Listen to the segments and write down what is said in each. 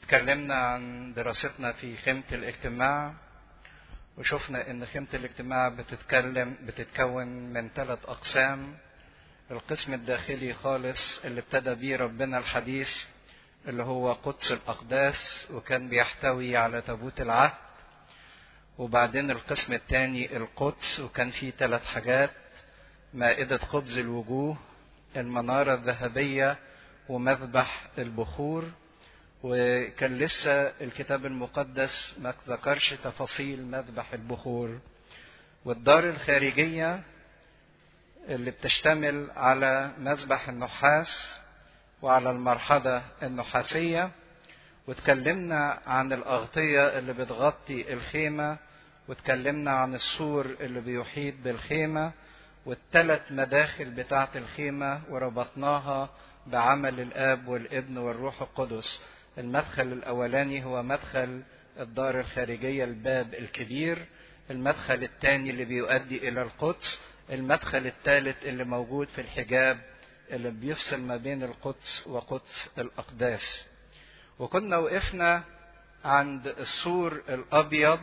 اتكلمنا عن دراستنا في خيمة الاجتماع وشفنا ان خيمة الاجتماع بتتكلم بتتكون من ثلاث اقسام القسم الداخلي خالص اللي ابتدى بيه ربنا الحديث اللي هو قدس الاقداس وكان بيحتوي على تابوت العهد وبعدين القسم الثاني القدس وكان فيه ثلاث حاجات مائدة خبز الوجوه المنارة الذهبية ومذبح البخور وكان لسه الكتاب المقدس ما ذكرش تفاصيل مذبح البخور والدار الخارجية اللي بتشتمل على مذبح النحاس وعلى المرحلة النحاسية واتكلمنا عن الأغطية اللي بتغطي الخيمة واتكلمنا عن السور اللي بيحيط بالخيمة والثلاث مداخل بتاعة الخيمة وربطناها بعمل الآب والابن والروح القدس المدخل الأولاني هو مدخل الدار الخارجية الباب الكبير المدخل الثاني اللي بيؤدي إلى القدس المدخل الثالث اللي موجود في الحجاب اللي بيفصل ما بين القدس وقدس الأقداس وكنا وقفنا عند السور الأبيض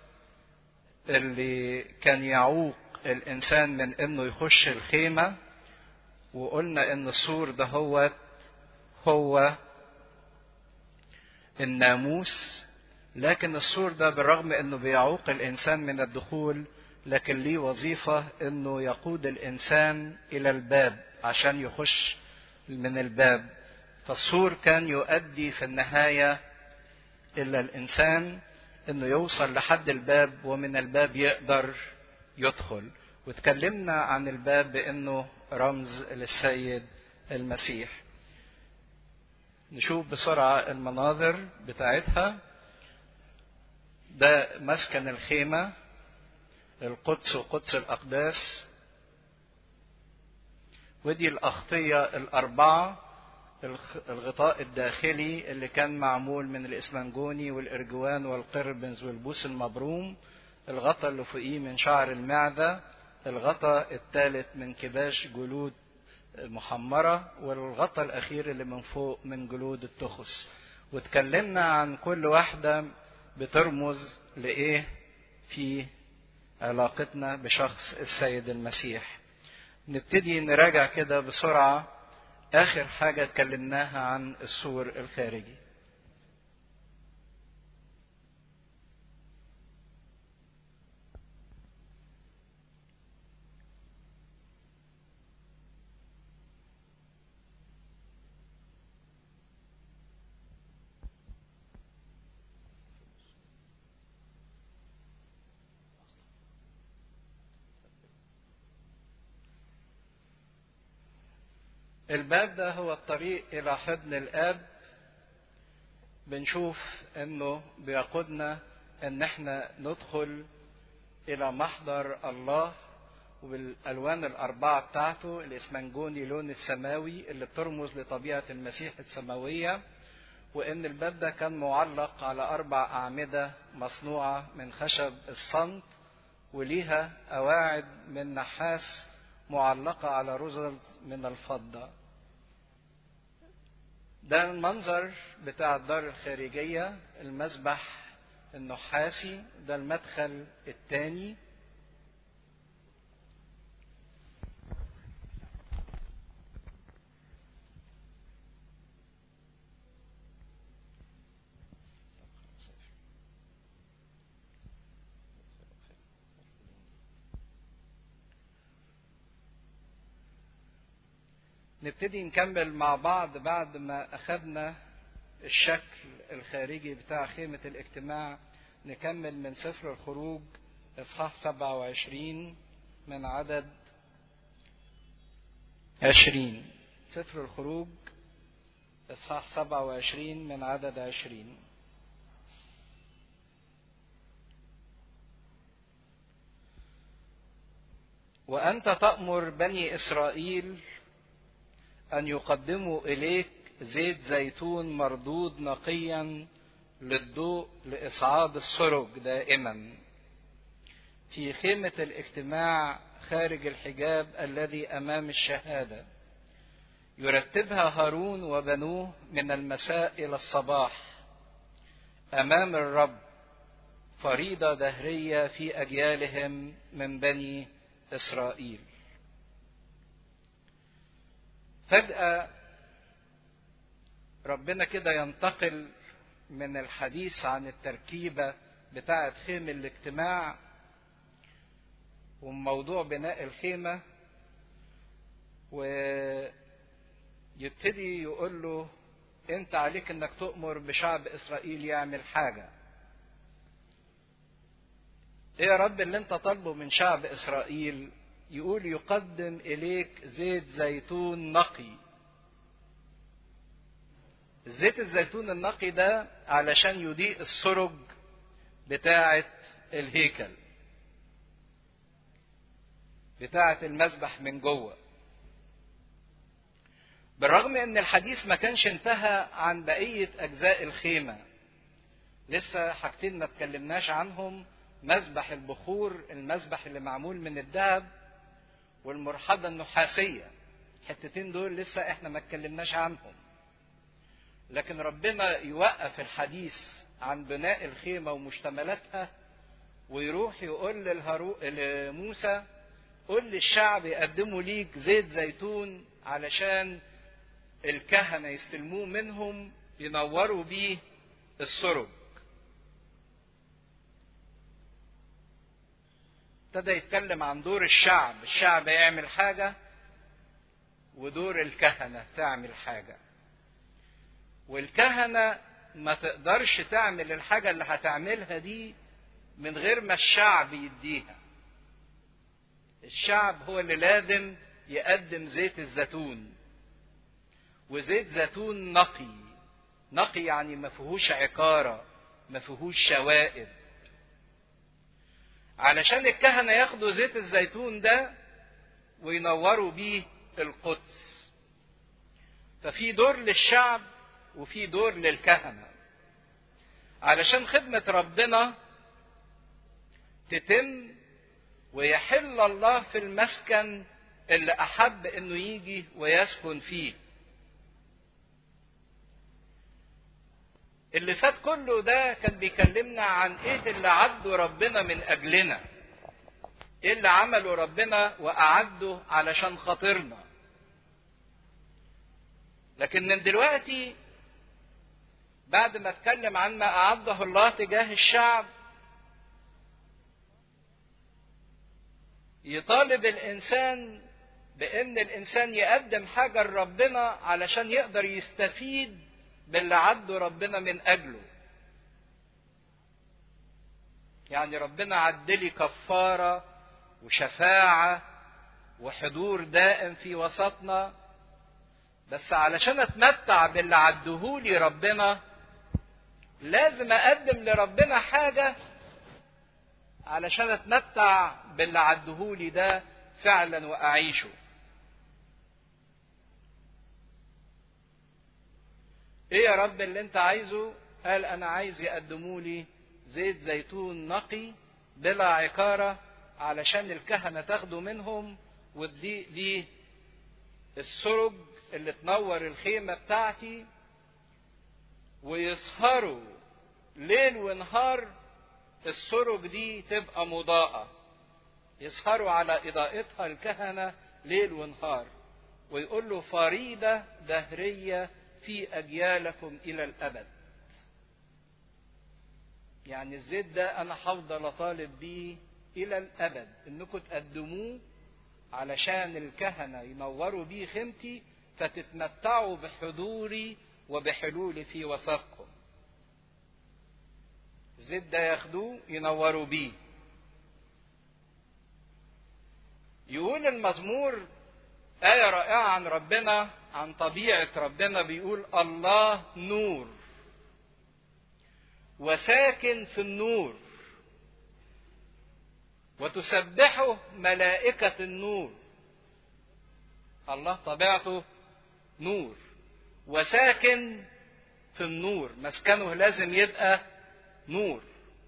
اللي كان يعوق الإنسان من إنه يخش الخيمة وقلنا إن السور ده هو هو الناموس لكن السور ده بالرغم انه بيعوق الانسان من الدخول لكن ليه وظيفة انه يقود الانسان الى الباب عشان يخش من الباب فالسور كان يؤدي في النهاية الى الانسان انه يوصل لحد الباب ومن الباب يقدر يدخل وتكلمنا عن الباب بانه رمز للسيد المسيح نشوف بسرعة المناظر بتاعتها ده مسكن الخيمة القدس وقدس الأقداس ودي الأغطية الأربعة الغطاء الداخلي اللي كان معمول من الإسمنجوني والإرجوان والقربنز والبوس المبروم الغطاء اللي فوقيه من شعر المعدة الغطاء الثالث من كباش جلود المحمرة والغطاء الأخير اللي من فوق من جلود التخس واتكلمنا عن كل واحدة بترمز لإيه في علاقتنا بشخص السيد المسيح نبتدي نراجع كده بسرعة آخر حاجة اتكلمناها عن السور الخارجي الباب ده هو الطريق إلى حضن الآب بنشوف إنه بيقودنا إن إحنا ندخل إلى محضر الله وبالألوان الأربعة بتاعته الإسمنجوني لون السماوي اللي بترمز لطبيعة المسيح السماوية وإن الباب ده كان معلق على أربع أعمدة مصنوعة من خشب الصمت وليها قواعد من نحاس معلقة على رزل من الفضة ده المنظر بتاع الدار الخارجية المسبح النحاسي ده المدخل الثاني نبتدي نكمل مع بعض بعد ما أخذنا الشكل الخارجي بتاع خيمة الاجتماع نكمل من سفر الخروج إصحاح 27 من عدد 20 سفر الخروج إصحاح 27 من عدد 20 وأنت تأمر بني إسرائيل أن يقدموا إليك زيت زيتون مردود نقيا للضوء لإصعاد السرج دائما في خيمة الاجتماع خارج الحجاب الذي أمام الشهادة يرتبها هارون وبنوه من المساء إلى الصباح امام الرب فريضه دهريه في اجيالهم من بني اسرائيل فجاه ربنا كده ينتقل من الحديث عن التركيبه بتاعه خيم الاجتماع وموضوع بناء الخيمه ويبتدي يقول له انت عليك انك تؤمر بشعب اسرائيل يعمل حاجه ايه يا رب اللي انت طالبه من شعب اسرائيل يقول يقدم اليك زيت زيتون نقي زيت الزيتون النقي ده علشان يضيء السرج بتاعه الهيكل بتاعه المذبح من جوه بالرغم ان الحديث ما كانش انتهى عن بقيه اجزاء الخيمه لسه حاجتين ما اتكلمناش عنهم مذبح البخور المذبح اللي معمول من الذهب والمرحضه النحاسيه الحتتين دول لسه احنا ما اتكلمناش عنهم لكن ربنا يوقف الحديث عن بناء الخيمه ومشتملاتها ويروح يقول للهرو... لموسى قل للشعب يقدموا ليك زيت زيتون علشان الكهنه يستلموه منهم ينوروا بيه السرج ابتدى يتكلم عن دور الشعب الشعب يعمل حاجة ودور الكهنة تعمل حاجة والكهنة ما تقدرش تعمل الحاجة اللي هتعملها دي من غير ما الشعب يديها الشعب هو اللي لازم يقدم زيت الزيتون وزيت زيتون نقي نقي يعني ما فيهوش عكارة ما فيهوش شوائب علشان الكهنة ياخدوا زيت الزيتون ده وينوروا بيه القدس ففي دور للشعب وفي دور للكهنة علشان خدمة ربنا تتم ويحل الله في المسكن اللي أحب إنه يجي ويسكن فيه اللي فات كله ده كان بيكلمنا عن ايه اللي عده ربنا من اجلنا ايه اللي عمله ربنا واعده علشان خاطرنا لكن من دلوقتي بعد ما اتكلم عن ما اعده الله تجاه الشعب يطالب الانسان بان الانسان يقدم حاجه لربنا علشان يقدر يستفيد باللي عده ربنا من اجله يعني ربنا عدلي كفاره وشفاعه وحضور دائم في وسطنا بس علشان اتمتع باللي عدهولي ربنا لازم اقدم لربنا حاجه علشان اتمتع باللي عدهولي ده فعلا واعيشه ايه يا رب اللي انت عايزه قال انا عايز يقدموا لي زيت زيتون نقي بلا عكاره علشان الكهنه تاخده منهم وتضيق بيه السرج اللي تنور الخيمه بتاعتي ويسهروا ليل ونهار السرج دي تبقى مضاءة يسهروا على إضاءتها الكهنة ليل ونهار ويقول له فريدة دهرية في أجيالكم إلى الأبد يعني الزيت ده أنا هفضل أطالب بيه إلى الأبد إنكم تقدموه علشان الكهنة ينوروا بيه خيمتي فتتمتعوا بحضوري وبحلولي في وسطكم الزيت ده ياخدوه ينوروا بيه يقول المزمور آية رائعة عن ربنا عن طبيعة ربنا بيقول الله نور وساكن في النور وتسبحه ملائكة النور الله طبيعته نور وساكن في النور مسكنه لازم يبقى نور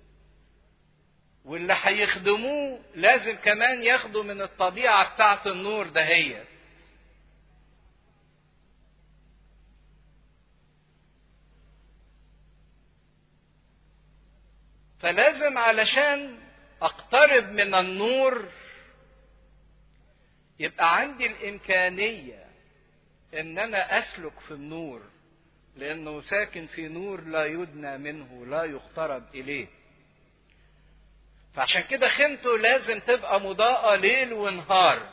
واللي هيخدموه لازم كمان ياخدوا من الطبيعة بتاعة النور دهيت فلازم علشان اقترب من النور يبقى عندي الامكانيه ان انا اسلك في النور لانه ساكن في نور لا يدنى منه لا يقترب اليه فعشان كده خيمته لازم تبقى مضاءة ليل ونهار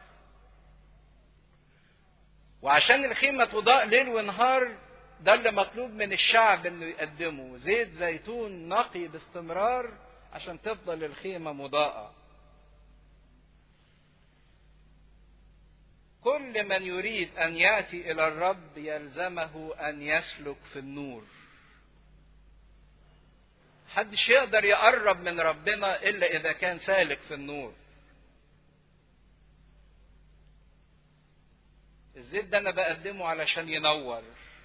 وعشان الخيمة تضاء ليل ونهار ده اللي مطلوب من الشعب انه يقدمه زيت زيتون نقي باستمرار عشان تفضل الخيمة مضاءة كل من يريد ان ياتي الى الرب يلزمه ان يسلك في النور محدش يقدر يقرب من ربنا الا اذا كان سالك في النور الزيت ده انا بقدمه علشان ينور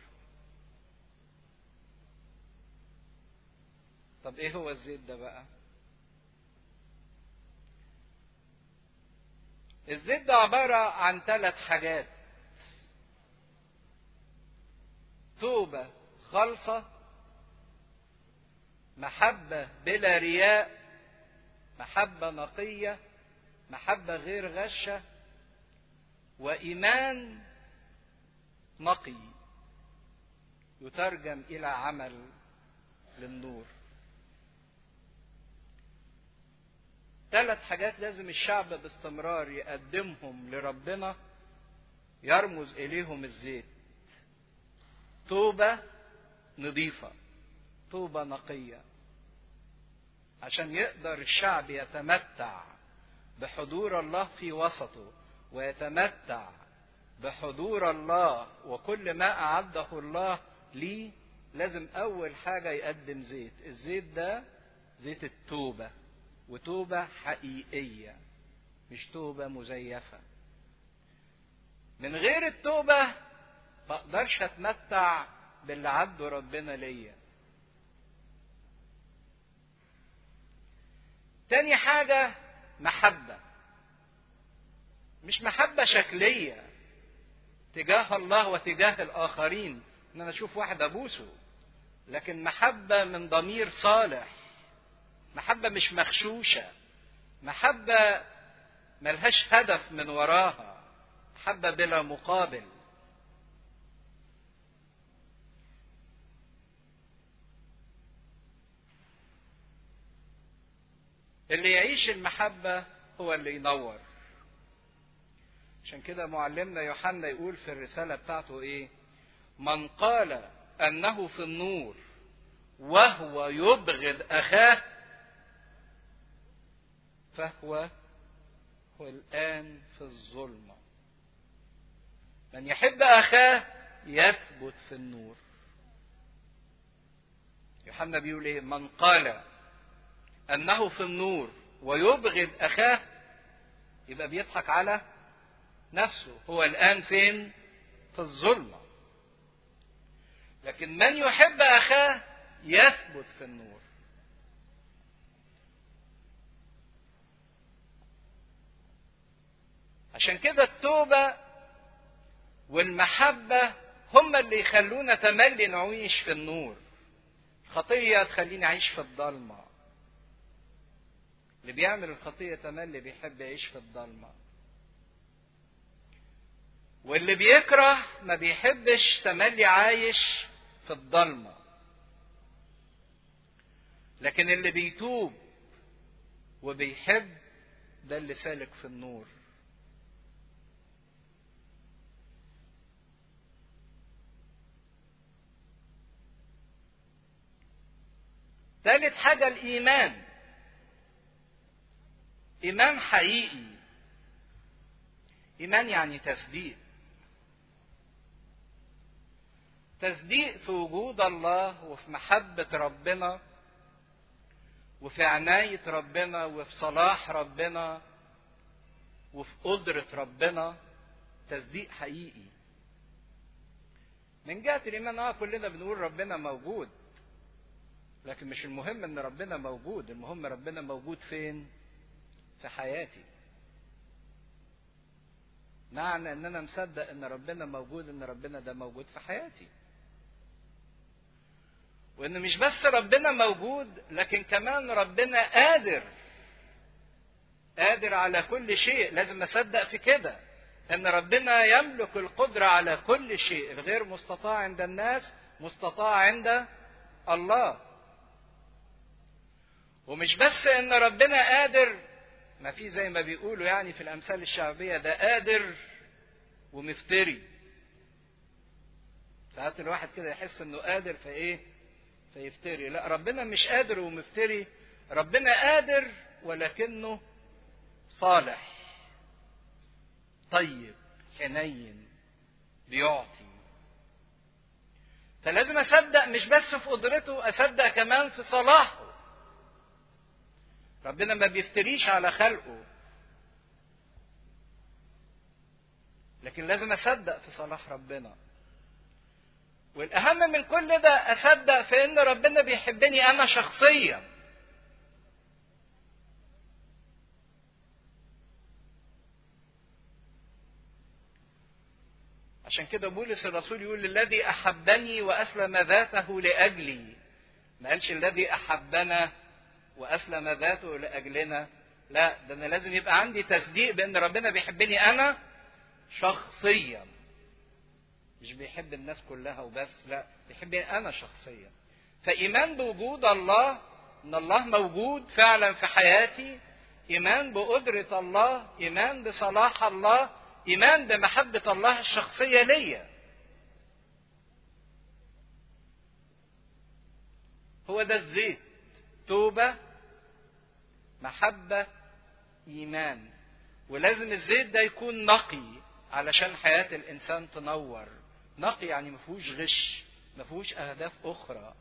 طب ايه هو الزيت ده بقى الزيت ده عبارة عن ثلاث حاجات توبة خالصة محبة بلا رياء محبة نقية محبة غير غشة وإيمان نقي يترجم إلى عمل للنور ثلاث حاجات لازم الشعب باستمرار يقدمهم لربنا يرمز إليهم الزيت توبة نظيفة توبة نقية عشان يقدر الشعب يتمتع بحضور الله في وسطه ويتمتع بحضور الله وكل ما أعده الله ليه لازم أول حاجة يقدم زيت الزيت ده زيت التوبة وتوبة حقيقية مش توبة مزيفة من غير التوبة ما اقدرش اتمتع باللي عده ربنا ليا تاني حاجة محبة مش محبة شكلية تجاه الله وتجاه الآخرين إن أنا أشوف واحد أبوسه لكن محبة من ضمير صالح محبة مش مغشوشة محبة ملهاش هدف من وراها محبة بلا مقابل اللي يعيش المحبة هو اللي ينور عشان كده معلمنا يوحنا يقول في الرسالة بتاعته ايه من قال انه في النور وهو يبغض اخاه فهو هو الان في الظلمة من يحب اخاه يثبت في النور يوحنا بيقول ايه من قال انه في النور ويبغض اخاه يبقى بيضحك على نفسه هو الان فين في الظلمه لكن من يحب اخاه يثبت في النور عشان كده التوبه والمحبه هم اللي يخلونا تملي نعيش في النور خطيه تخليني اعيش في الضلمه اللي بيعمل الخطية تملي بيحب يعيش في الضلمة واللي بيكره ما بيحبش تملي عايش في الضلمة لكن اللي بيتوب وبيحب ده اللي سالك في النور ثالث حاجة الإيمان إيمان حقيقي إيمان يعني تصديق تصديق في وجود الله وفي محبة ربنا وفي عناية ربنا وفي صلاح ربنا وفي قدرة ربنا تصديق حقيقي من جهة الإيمان اه كلنا بنقول ربنا موجود لكن مش المهم ان ربنا موجود المهم ربنا موجود فين في حياتي معنى ان انا مصدق ان ربنا موجود ان ربنا ده موجود في حياتي وان مش بس ربنا موجود لكن كمان ربنا قادر قادر على كل شيء لازم اصدق في كده ان ربنا يملك القدره على كل شيء الغير مستطاع عند الناس مستطاع عند الله ومش بس ان ربنا قادر ما في زي ما بيقولوا يعني في الامثال الشعبيه ده قادر ومفتري ساعات الواحد كده يحس انه قادر فايه فيفتري لا ربنا مش قادر ومفتري ربنا قادر ولكنه صالح طيب حنين بيعطي فلازم اصدق مش بس في قدرته اصدق كمان في صلاحه ربنا ما بيفتريش على خلقه لكن لازم اصدق في صلاح ربنا والاهم من كل ده اصدق في ان ربنا بيحبني انا شخصيا عشان كده بولس الرسول يقول الذي احبني واسلم ذاته لاجلي ما قالش الذي احبنا واسلم ذاته لاجلنا لا ده انا لازم يبقى عندي تصديق بان ربنا بيحبني انا شخصيا مش بيحب الناس كلها وبس لا بيحبني انا شخصيا فايمان بوجود الله ان الله موجود فعلا في حياتي ايمان بقدره الله ايمان بصلاح الله ايمان بمحبه الله الشخصيه ليا هو ده الزيت توبه محبه ايمان ولازم الزيت ده يكون نقي علشان حياه الانسان تنور نقي يعني ما فيهوش غش ما فيهوش اهداف اخرى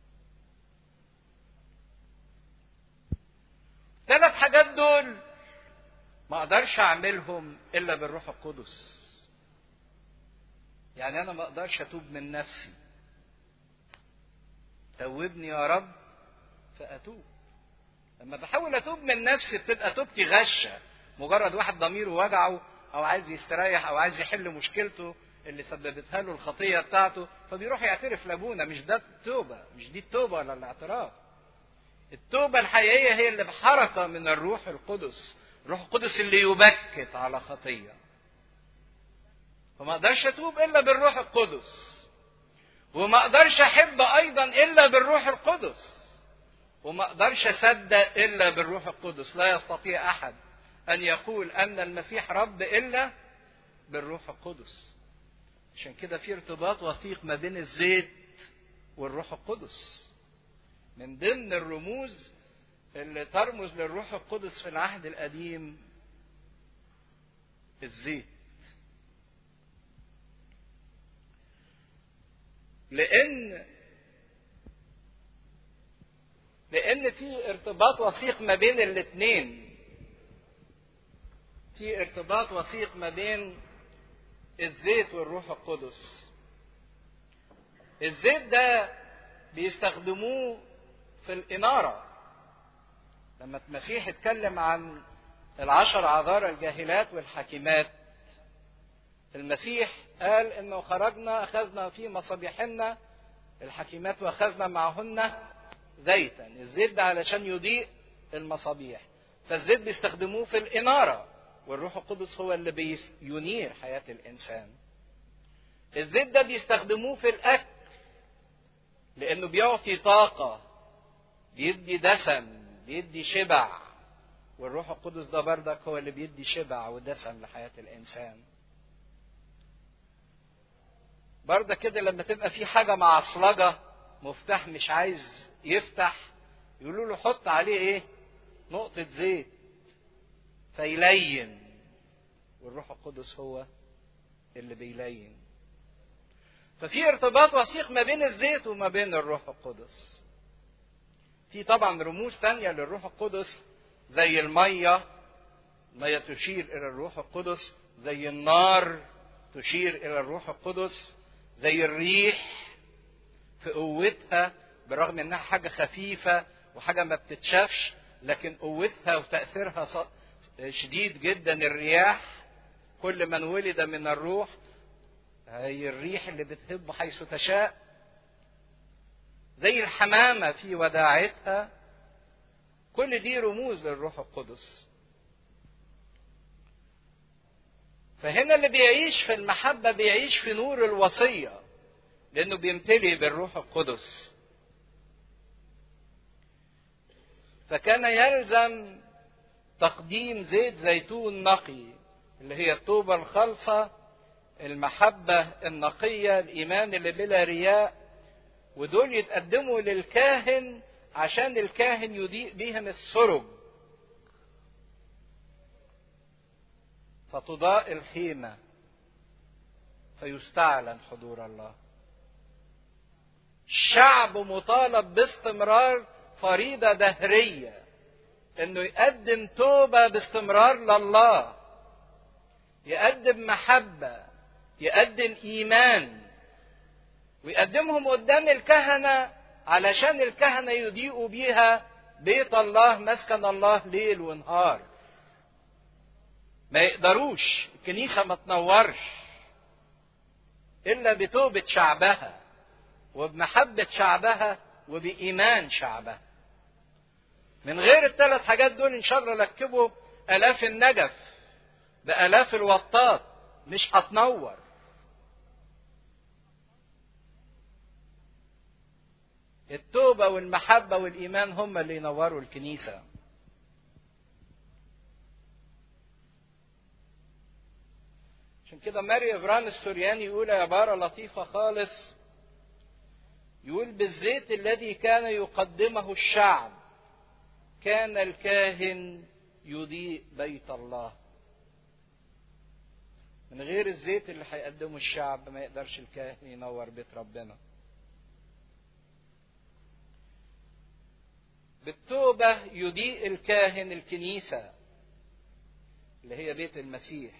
ثلاث حاجات دول ما اقدرش اعملهم الا بالروح القدس يعني انا ما اقدرش اتوب من نفسي توبني يا رب فاتوب لما بحاول اتوب من نفسي بتبقى توبتي غشه مجرد واحد ضميره وجعه او عايز يستريح او عايز يحل مشكلته اللي سببتها له الخطيه بتاعته فبيروح يعترف لابونا مش ده التوبه مش دي التوبه ولا الاعتراف التوبه الحقيقيه هي اللي بحركه من الروح القدس الروح القدس اللي يبكت على خطيه فما اقدرش اتوب الا بالروح القدس وما اقدرش احب ايضا الا بالروح القدس وما اقدرش اصدق الا بالروح القدس لا يستطيع احد ان يقول ان المسيح رب الا بالروح القدس عشان كده في ارتباط وثيق ما بين الزيت والروح القدس من ضمن الرموز اللي ترمز للروح القدس في العهد القديم الزيت لان لان في ارتباط وثيق ما بين الاثنين في ارتباط وثيق ما بين الزيت والروح القدس الزيت ده بيستخدموه في الإنارة لما المسيح اتكلم عن العشر عذارى الجاهلات والحكيمات المسيح قال انه خرجنا اخذنا في مصابيحنا الحكيمات واخذنا معهن زيتا الزيت ده علشان يضيء المصابيح فالزيت بيستخدموه في الإنارة والروح القدس هو اللي بينير حياة الإنسان الزيت ده بيستخدموه في الأكل لأنه بيعطي طاقة بيدي دسم بيدي شبع والروح القدس ده بردك هو اللي بيدي شبع ودسم لحياة الإنسان بردك كده لما تبقى في حاجة معصلجة مفتاح مش عايز يفتح يقولوا له حط عليه ايه نقطة زيت فيلين والروح القدس هو اللي بيلين ففي ارتباط وثيق ما بين الزيت وما بين الروح القدس في طبعا رموز تانية للروح القدس زي المية مية تشير إلى الروح القدس زي النار تشير إلى الروح القدس زي الريح في قوتها بالرغم انها حاجة خفيفة وحاجة ما بتتشافش لكن قوتها وتأثيرها شديد جدا الرياح كل من ولد من الروح هي الريح اللي بتهب حيث تشاء زي الحمامة في وداعتها كل دي رموز للروح القدس فهنا اللي بيعيش في المحبة بيعيش في نور الوصية لأنه بيمتلي بالروح القدس فكان يلزم تقديم زيت زيتون نقي اللي هي التوبة الخالصة المحبة النقية الإيمان اللي بلا رياء ودول يتقدموا للكاهن عشان الكاهن يضيء بهم السرج فتضاء الخيمة فيستعلن حضور الله الشعب مطالب باستمرار فريضة دهرية انه يقدم توبة باستمرار لله يقدم محبة يقدم ايمان ويقدمهم قدام الكهنة علشان الكهنة يضيئوا بيها بيت الله مسكن الله ليل ونهار ما يقدروش الكنيسة ما تنورش إلا بتوبة شعبها وبمحبة شعبها وبإيمان شعبها من غير الثلاث حاجات دول إن شاء الله ركبوا آلاف النجف بآلاف الوطات مش هتنور التوبة والمحبة والإيمان هم اللي ينوروا الكنيسة عشان كده ماري إبرام السورياني يقول عبارة لطيفة خالص يقول بالزيت الذي كان يقدمه الشعب كان الكاهن يضيء بيت الله من غير الزيت اللي هيقدمه الشعب ما يقدرش الكاهن ينور بيت ربنا بالتوبة يضيء الكاهن الكنيسة اللي هي بيت المسيح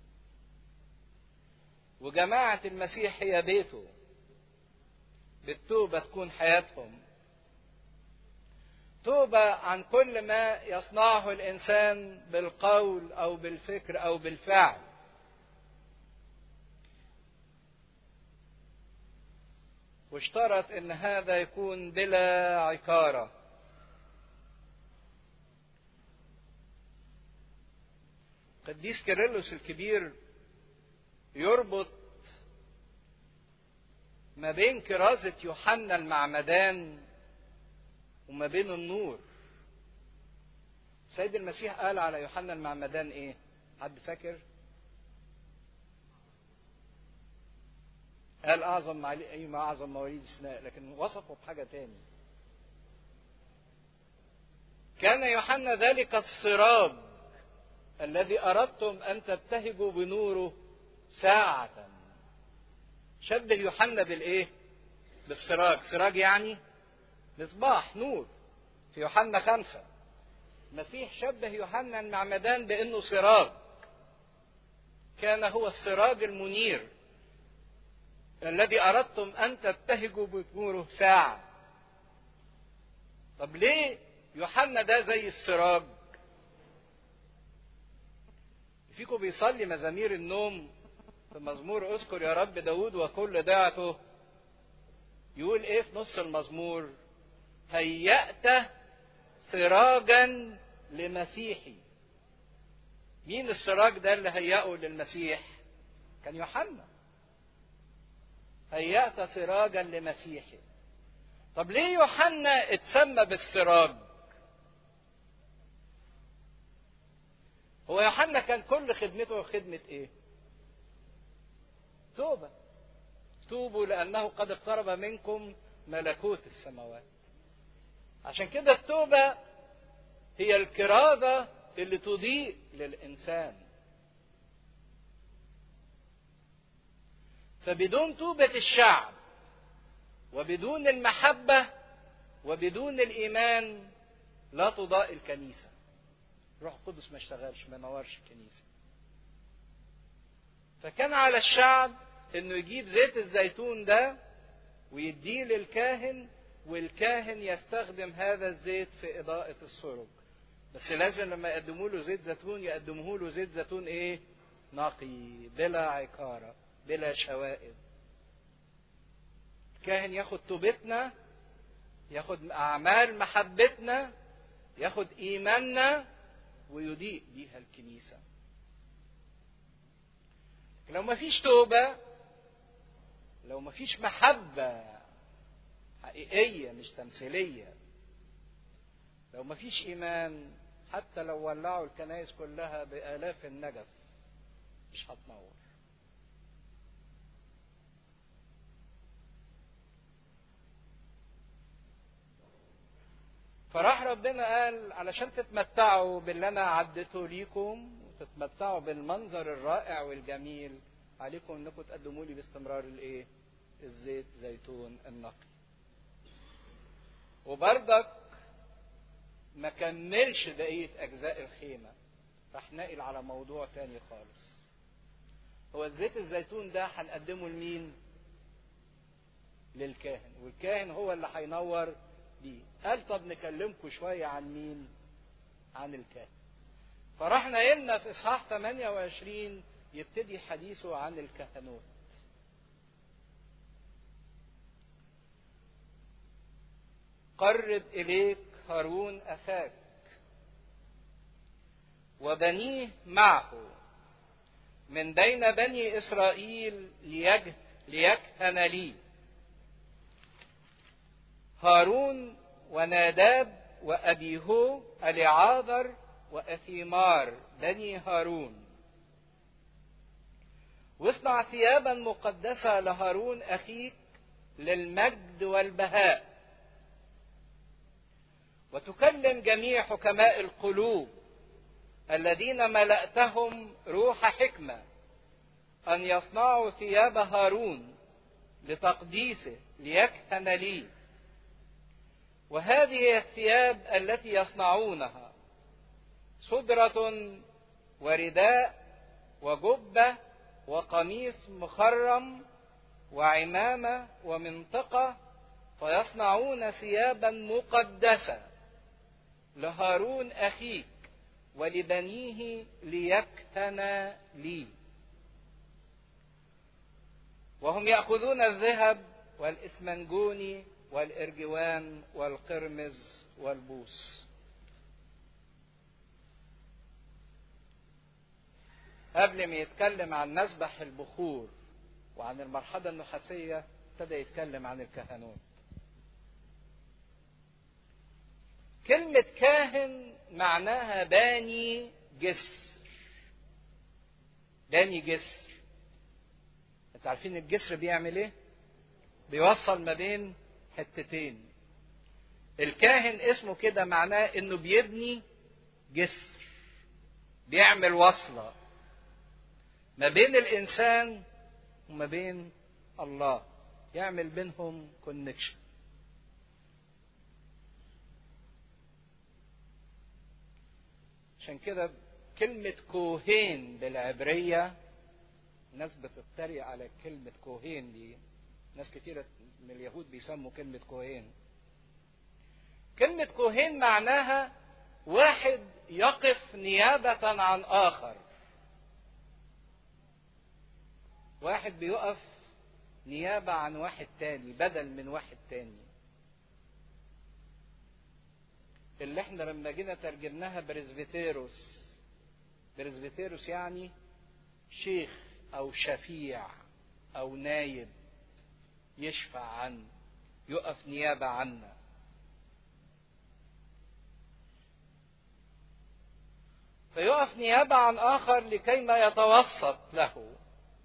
وجماعة المسيح هي بيته بالتوبة تكون حياتهم توبة عن كل ما يصنعه الإنسان بالقول أو بالفكر أو بالفعل واشترط ان هذا يكون بلا عكاره قديس كيرلس الكبير يربط ما بين كرازة يوحنا المعمدان وما بين النور سيد المسيح قال على يوحنا المعمدان ايه حد فاكر قال اعظم معلي... اي ما اعظم مواليد السماء لكن وصفه بحاجه تاني كان يوحنا ذلك السراب الذي اردتم ان تبتهجوا بنوره ساعه شبه يوحنا بالايه بالسراج سراج يعني مصباح نور في يوحنا خمسة المسيح شبه يوحنا المعمدان بأنه سراج كان هو السراج المنير الذي أردتم أن تبتهجوا بنوره ساعة طب ليه يوحنا ده زي السراج فيكم بيصلي مزامير النوم في مزمور اذكر يا رب داود وكل ضعته يقول ايه في نص المزمور هيأت سراجا لمسيحي مين السراج ده اللي هيأه للمسيح كان يوحنا هيأت سراجا لمسيحي طب ليه يوحنا اتسمى بالسراج هو يوحنا كان كل خدمته خدمة ايه توبة توبوا لأنه قد اقترب منكم ملكوت السماوات عشان كده التوبة هي الكرازة اللي تضيء للإنسان فبدون توبة الشعب وبدون المحبة وبدون الإيمان لا تضاء الكنيسة روح القدس ما اشتغلش ما نورش الكنيسة فكان على الشعب انه يجيب زيت الزيتون ده ويديه للكاهن والكاهن يستخدم هذا الزيت في إضاءة السرج بس لازم لما يقدموا له زيت زيتون يقدموا له زيت زيتون ايه نقي بلا عكارة بلا شوائب الكاهن ياخد توبتنا ياخد اعمال محبتنا ياخد ايماننا ويضيء بيها الكنيسه لو ما فيش توبه لو ما فيش محبه حقيقيه مش تمثيليه لو ما فيش ايمان حتى لو ولعوا الكنائس كلها بالاف النجف مش هتنور فراح ربنا قال علشان تتمتعوا باللي انا عدته ليكم وتتمتعوا بالمنظر الرائع والجميل عليكم انكم تقدموا لي باستمرار الايه الزيت زيتون النقي وبرضك ما كملش بقية أجزاء الخيمة راح ناقل على موضوع تاني خالص هو زيت الزيتون ده هنقدمه لمين؟ للكاهن والكاهن هو اللي هينور بيه قال طب نكلمكم شوية عن مين؟ عن الكاهن فراح ناقلنا في إصحاح 28 يبتدي حديثه عن الكهنوت قرب إليك هارون أخاك وبنيه معه من بين بني إسرائيل ليجه ليكهن لي هارون وناداب وأبيهو أليعاذر وأثيمار بني هارون واصنع ثيابا مقدسة لهارون أخيك للمجد والبهاء وتكلم جميع حكماء القلوب الذين ملأتهم روح حكمة أن يصنعوا ثياب هارون لتقديسه ليكهن لي وهذه هي الثياب التي يصنعونها صدرة ورداء وجبة وقميص مخرم وعمامة ومنطقة فيصنعون ثيابا مقدسة لهارون أخيك ولبنيه ليكهن لي وهم يأخذون الذهب والإسمنجوني والإرجوان والقرمز والبوس قبل ما يتكلم عن مسبح البخور وعن المرحلة النحاسية ابتدى يتكلم عن الكهنوت كلمة كاهن معناها باني جسر باني جسر انت عارفين الجسر بيعمل ايه بيوصل ما بين حتتين الكاهن اسمه كده معناه انه بيبني جسر بيعمل وصلة ما بين الانسان وما بين الله يعمل بينهم كونكشن عشان كده كلمة كوهين بالعبرية الناس بتتريق على كلمة كوهين دي ناس كتيرة من اليهود بيسموا كلمة كوهين كلمة كوهين معناها واحد يقف نيابة عن آخر واحد بيقف نيابة عن واحد تاني بدل من واحد تاني اللي احنا لما جينا ترجمناها برزبتيروس برزبتيروس يعني شيخ او شفيع او نايب يشفع عن يقف نيابة عنا فيقف نيابة عن آخر لكي ما يتوسط له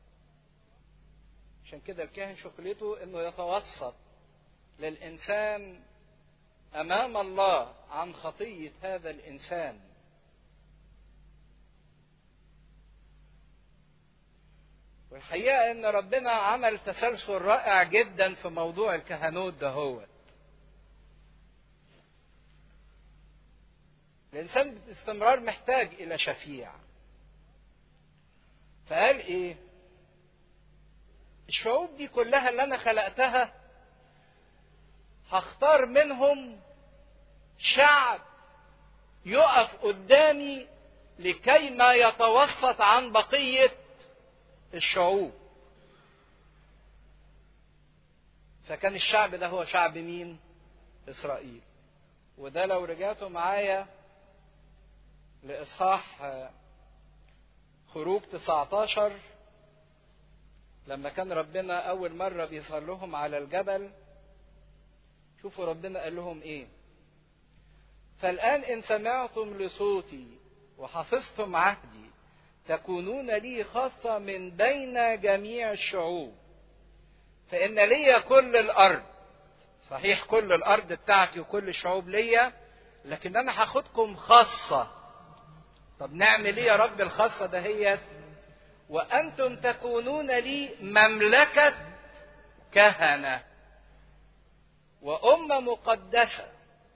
عشان كده الكاهن شغلته انه يتوسط للإنسان أمام الله عن خطية هذا الإنسان والحقيقة إن ربنا عمل تسلسل رائع جدا في موضوع الكهنوت دهوت. الإنسان باستمرار محتاج إلى شفيع. فقال إيه؟ الشعوب دي كلها اللي أنا خلقتها هختار منهم شعب يقف قدامي لكي ما يتوسط عن بقيه الشعوب فكان الشعب ده هو شعب مين إسرائيل وده لو رجعتوا معايا لإصحاح خروج 19 لما كان ربنا أول مرة بيظهر لهم على الجبل شوفوا ربنا قال لهم إيه فالآن إن سمعتم لصوتي وحفظتم عهدي تكونون لي خاصة من بين جميع الشعوب فإن لي كل الأرض صحيح كل الأرض بتاعتي وكل الشعوب ليا لكن أنا هاخدكم خاصة طب نعمل إيه يا رب الخاصة دهيت وأنتم تكونون لي مملكة كهنة وأمة مقدسة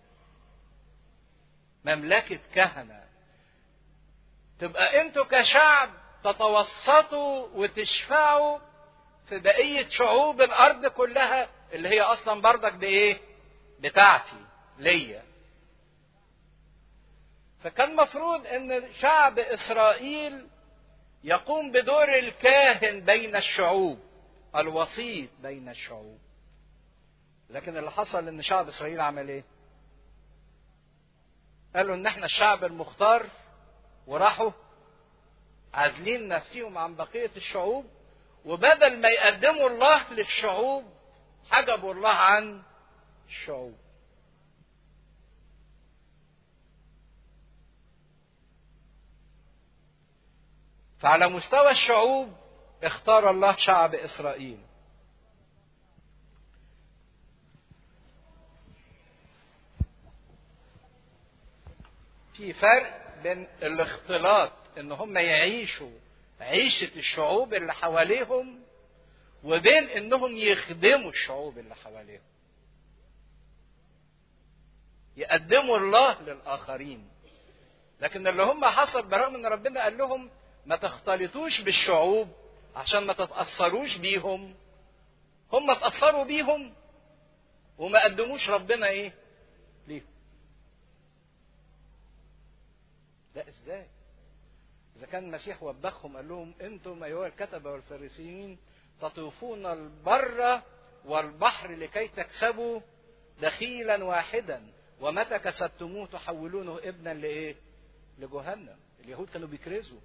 مملكة كهنة تبقى انتوا كشعب تتوسطوا وتشفعوا في بقية شعوب الأرض كلها اللي هي أصلا بردك بإيه؟ بتاعتي ليا. فكان مفروض إن شعب إسرائيل يقوم بدور الكاهن بين الشعوب الوسيط بين الشعوب. لكن اللي حصل إن شعب إسرائيل عمل إيه؟ قالوا إن إحنا الشعب المختار وراحوا عازلين نفسهم عن بقية الشعوب وبدل ما يقدموا الله للشعوب حجبوا الله عن الشعوب فعلى مستوى الشعوب اختار الله شعب اسرائيل في فرق بين الاختلاط ان هم يعيشوا عيشة الشعوب اللي حواليهم وبين انهم يخدموا الشعوب اللي حواليهم يقدموا الله للاخرين لكن اللي هم حصل برغم ان ربنا قال لهم ما تختلطوش بالشعوب عشان ما تتاثروش بيهم هم اتاثروا بيهم وما قدموش ربنا ايه ليهم لا ازاي إذا كان المسيح وبخهم قال لهم أنتم أيها الكتبة والفريسيين تطوفون البر والبحر لكي تكسبوا دخيلا واحدا ومتى كسبتموه تحولونه ابنا لإيه؟ لجهنم اليهود كانوا بيكرزوا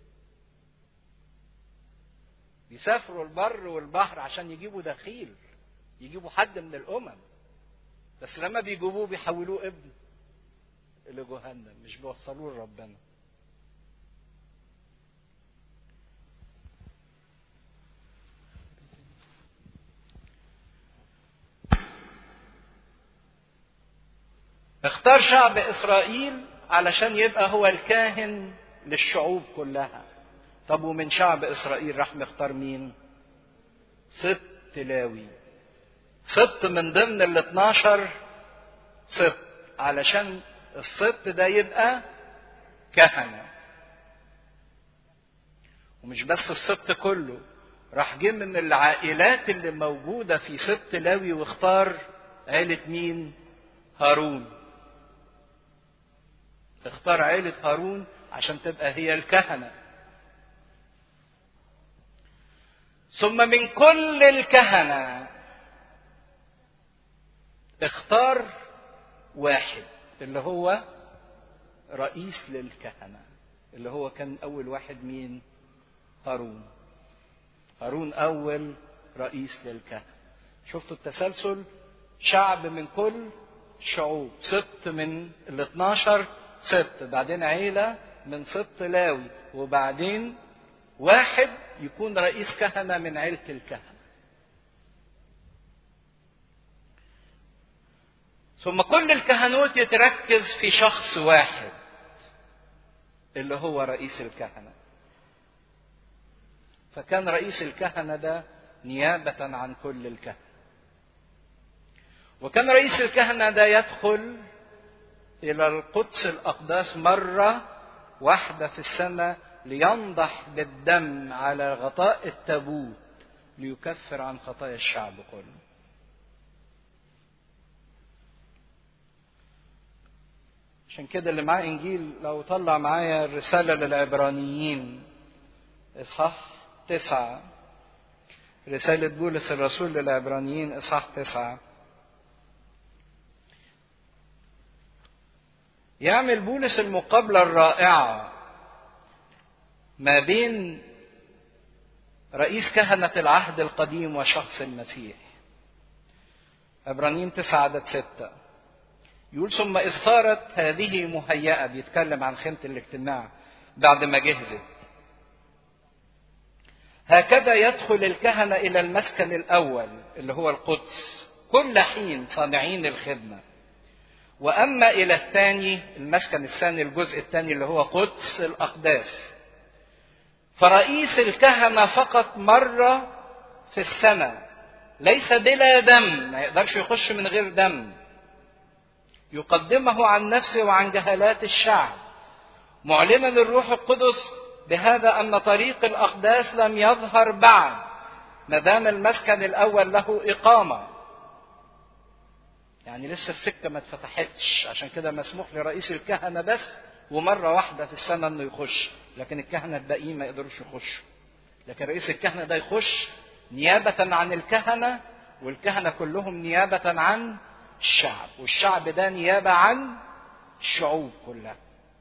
بيسافروا البر والبحر عشان يجيبوا دخيل يجيبوا حد من الأمم بس لما بيجيبوه بيحولوه ابن لجهنم مش بيوصلوه لربنا اختار شعب اسرائيل علشان يبقى هو الكاهن للشعوب كلها طب ومن شعب اسرائيل راح مختار مين ست لاوي ست من ضمن ال 12 ست علشان الست ده يبقى كهنة ومش بس الست كله راح جه من العائلات اللي موجودة في ست لاوي واختار عيلة مين هارون اختار عيلة هارون عشان تبقى هي الكهنة ثم من كل الكهنة اختار واحد اللي هو رئيس للكهنة اللي هو كان أول واحد مين هارون هارون أول رئيس للكهنة شفتوا التسلسل شعب من كل شعوب ست من ال 12 ست بعدين عيلة من ست لاوي وبعدين واحد يكون رئيس كهنة من عيلة الكهنة ثم كل الكهنوت يتركز في شخص واحد اللي هو رئيس الكهنة فكان رئيس الكهنة ده نيابة عن كل الكهنة وكان رئيس الكهنة ده يدخل إلى القدس الأقداس مرة واحدة في السنة لينضح بالدم على غطاء التابوت ليكفر عن خطايا الشعب كله. عشان كده اللي معاه إنجيل لو طلع معايا الرسالة للعبرانيين إصحاح تسعة رسالة بولس الرسول للعبرانيين إصحاح تسعة يعمل بولس المقابلة الرائعة ما بين رئيس كهنة العهد القديم وشخص المسيح عبرانيين تسعة عدد ستة يقول ثم إذ صارت هذه مهيئة بيتكلم عن خيمة الاجتماع بعد ما جهزت هكذا يدخل الكهنة إلى المسكن الأول اللي هو القدس كل حين صانعين الخدمة وأما إلى الثاني المسكن الثاني الجزء الثاني اللي هو قدس الأقداس فرئيس الكهنة فقط مرة في السنة ليس بلا دم ما يقدرش يخش من غير دم يقدمه عن نفسه وعن جهالات الشعب معلنا الروح القدس بهذا ان طريق الاقداس لم يظهر بعد ما دام المسكن الاول له اقامه يعني لسه السكه ما اتفتحتش عشان كده مسموح لرئيس الكهنه بس ومره واحده في السنه انه يخش لكن الكهنه الباقيين ما يقدروش يخشوا لكن رئيس الكهنه ده يخش نيابه عن الكهنه والكهنه كلهم نيابه عن الشعب والشعب ده نيابه عن الشعوب كلها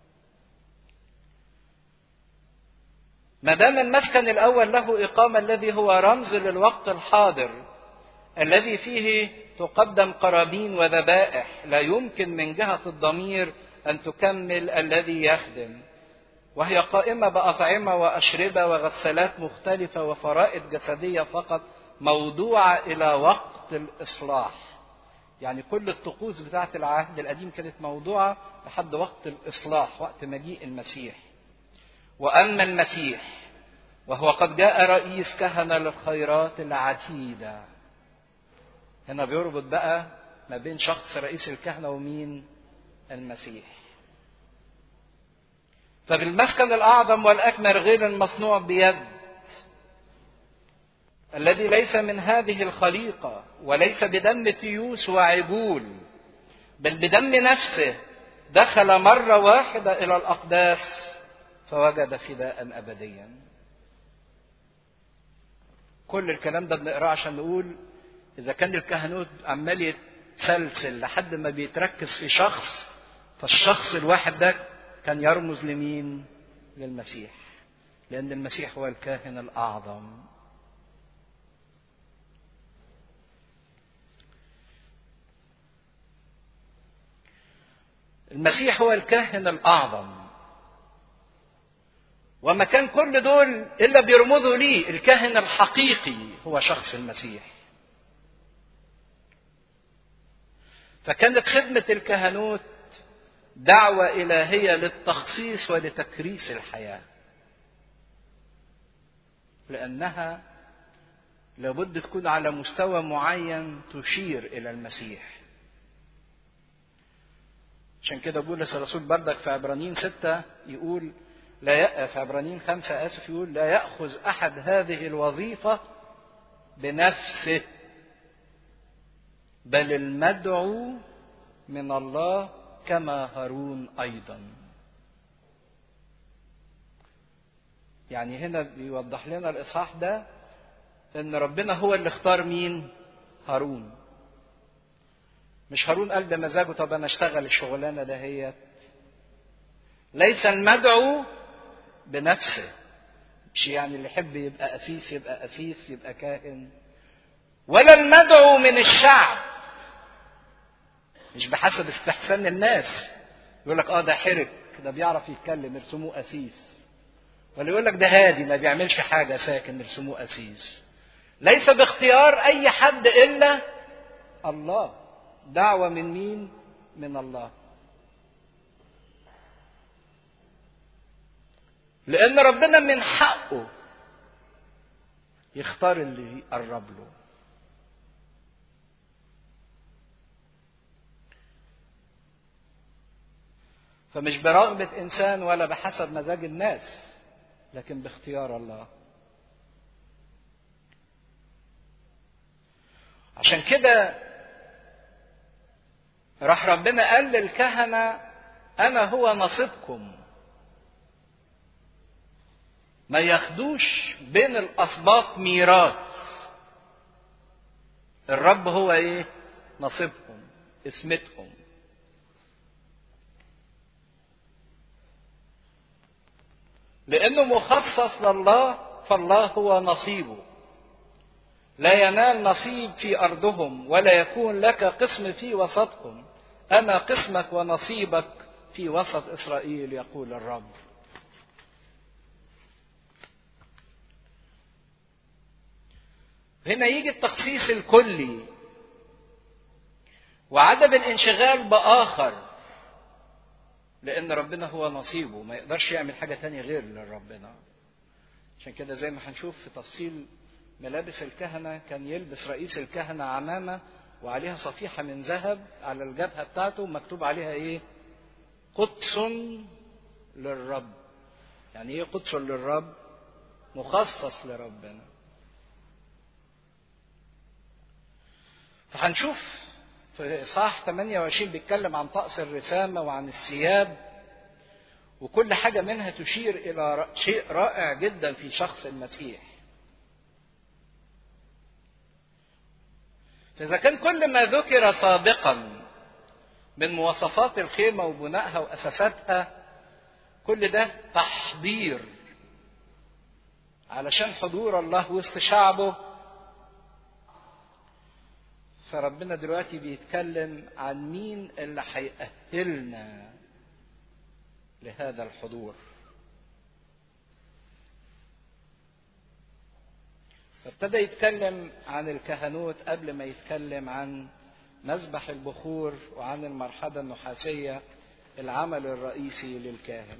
ما دام المسكن الاول له اقامه الذي هو رمز للوقت الحاضر الذي فيه تقدم قرابين وذبائح لا يمكن من جهه الضمير ان تكمل الذي يخدم وهي قائمه باطعمه واشربه وغسالات مختلفه وفرائض جسديه فقط موضوعه الى وقت الاصلاح يعني كل الطقوس بتاعه العهد القديم كانت موضوعه لحد وقت الاصلاح وقت مجيء المسيح واما المسيح وهو قد جاء رئيس كهنه للخيرات العتيده هنا بيربط بقى ما بين شخص رئيس الكهنه ومين المسيح فبالمسكن الاعظم والاكمل غير المصنوع بيد الذي ليس من هذه الخليقه وليس بدم تيوس وعجول بل بدم نفسه دخل مره واحده الى الاقداس فوجد فداء ابديا كل الكلام ده بنقراه عشان نقول اذا كان الكهنوت عمال يتسلسل لحد ما بيتركز في شخص فالشخص الواحد ده كان يرمز لمين للمسيح لان المسيح هو الكاهن الاعظم المسيح هو الكاهن الاعظم وما كان كل دول الا بيرمزوا ليه الكاهن الحقيقي هو شخص المسيح فكانت خدمه الكهنوت دعوه الهيه للتخصيص ولتكريس الحياه لانها لابد تكون على مستوى معين تشير الى المسيح عشان كده بولس الرسول بردك في عبرانيين ستة يقول لا ي... في عبرانيين خمسة آسف يقول لا يأخذ أحد هذه الوظيفة بنفسه بل المدعو من الله كما هارون أيضا يعني هنا بيوضح لنا الإصحاح ده إن ربنا هو اللي اختار مين هارون مش هارون قال بمزاجه طب أنا أشتغل الشغلانة دهيت ليس المدعو بنفسه مش يعني اللي يحب يبقى أسيس يبقى أسيس يبقى كاهن ولا المدعو من الشعب مش بحسب استحسان الناس يقول لك اه ده حرك ده بيعرف يتكلم يرسموه أسيس ولا يقول لك ده هادي ما بيعملش حاجة ساكن يرسموه أسيس ليس باختيار أي حد إلا الله دعوة من مين؟ من الله لأن ربنا من حقه يختار اللي يقرب له فمش برغبة إنسان ولا بحسب مزاج الناس لكن باختيار الله عشان كده راح ربنا قال للكهنة أنا هو نصيبكم ما ياخدوش بين الاسباط ميراث الرب هو ايه نصيبهم اسمتهم لأنه مخصص لله فالله هو نصيبه لا ينال نصيب في أرضهم ولا يكون لك قسم في وسطهم أنا قسمك ونصيبك في وسط إسرائيل يقول الرب هنا يجي التخصيص الكلي وعدم الانشغال بآخر لأن ربنا هو نصيبه ما يقدرش يعمل حاجة تانية غير لربنا عشان كده زي ما هنشوف في تفصيل ملابس الكهنة كان يلبس رئيس الكهنة عمامة وعليها صفيحة من ذهب على الجبهة بتاعته مكتوب عليها إيه؟ قدس للرب. يعني إيه قدس للرب؟ مخصص لربنا. فهنشوف في إصحاح 28 بيتكلم عن طقس الرسامة وعن الثياب وكل حاجة منها تشير إلى شيء رائع جدا في شخص المسيح. فإذا كان كل ما ذكر سابقا من مواصفات الخيمة وبنائها وأساساتها كل ده تحضير علشان حضور الله وسط شعبه فربنا دلوقتي بيتكلم عن مين اللي هيأهلنا لهذا الحضور فابتدى يتكلم عن الكهنوت قبل ما يتكلم عن مذبح البخور وعن المرحلة النحاسية العمل الرئيسي للكاهن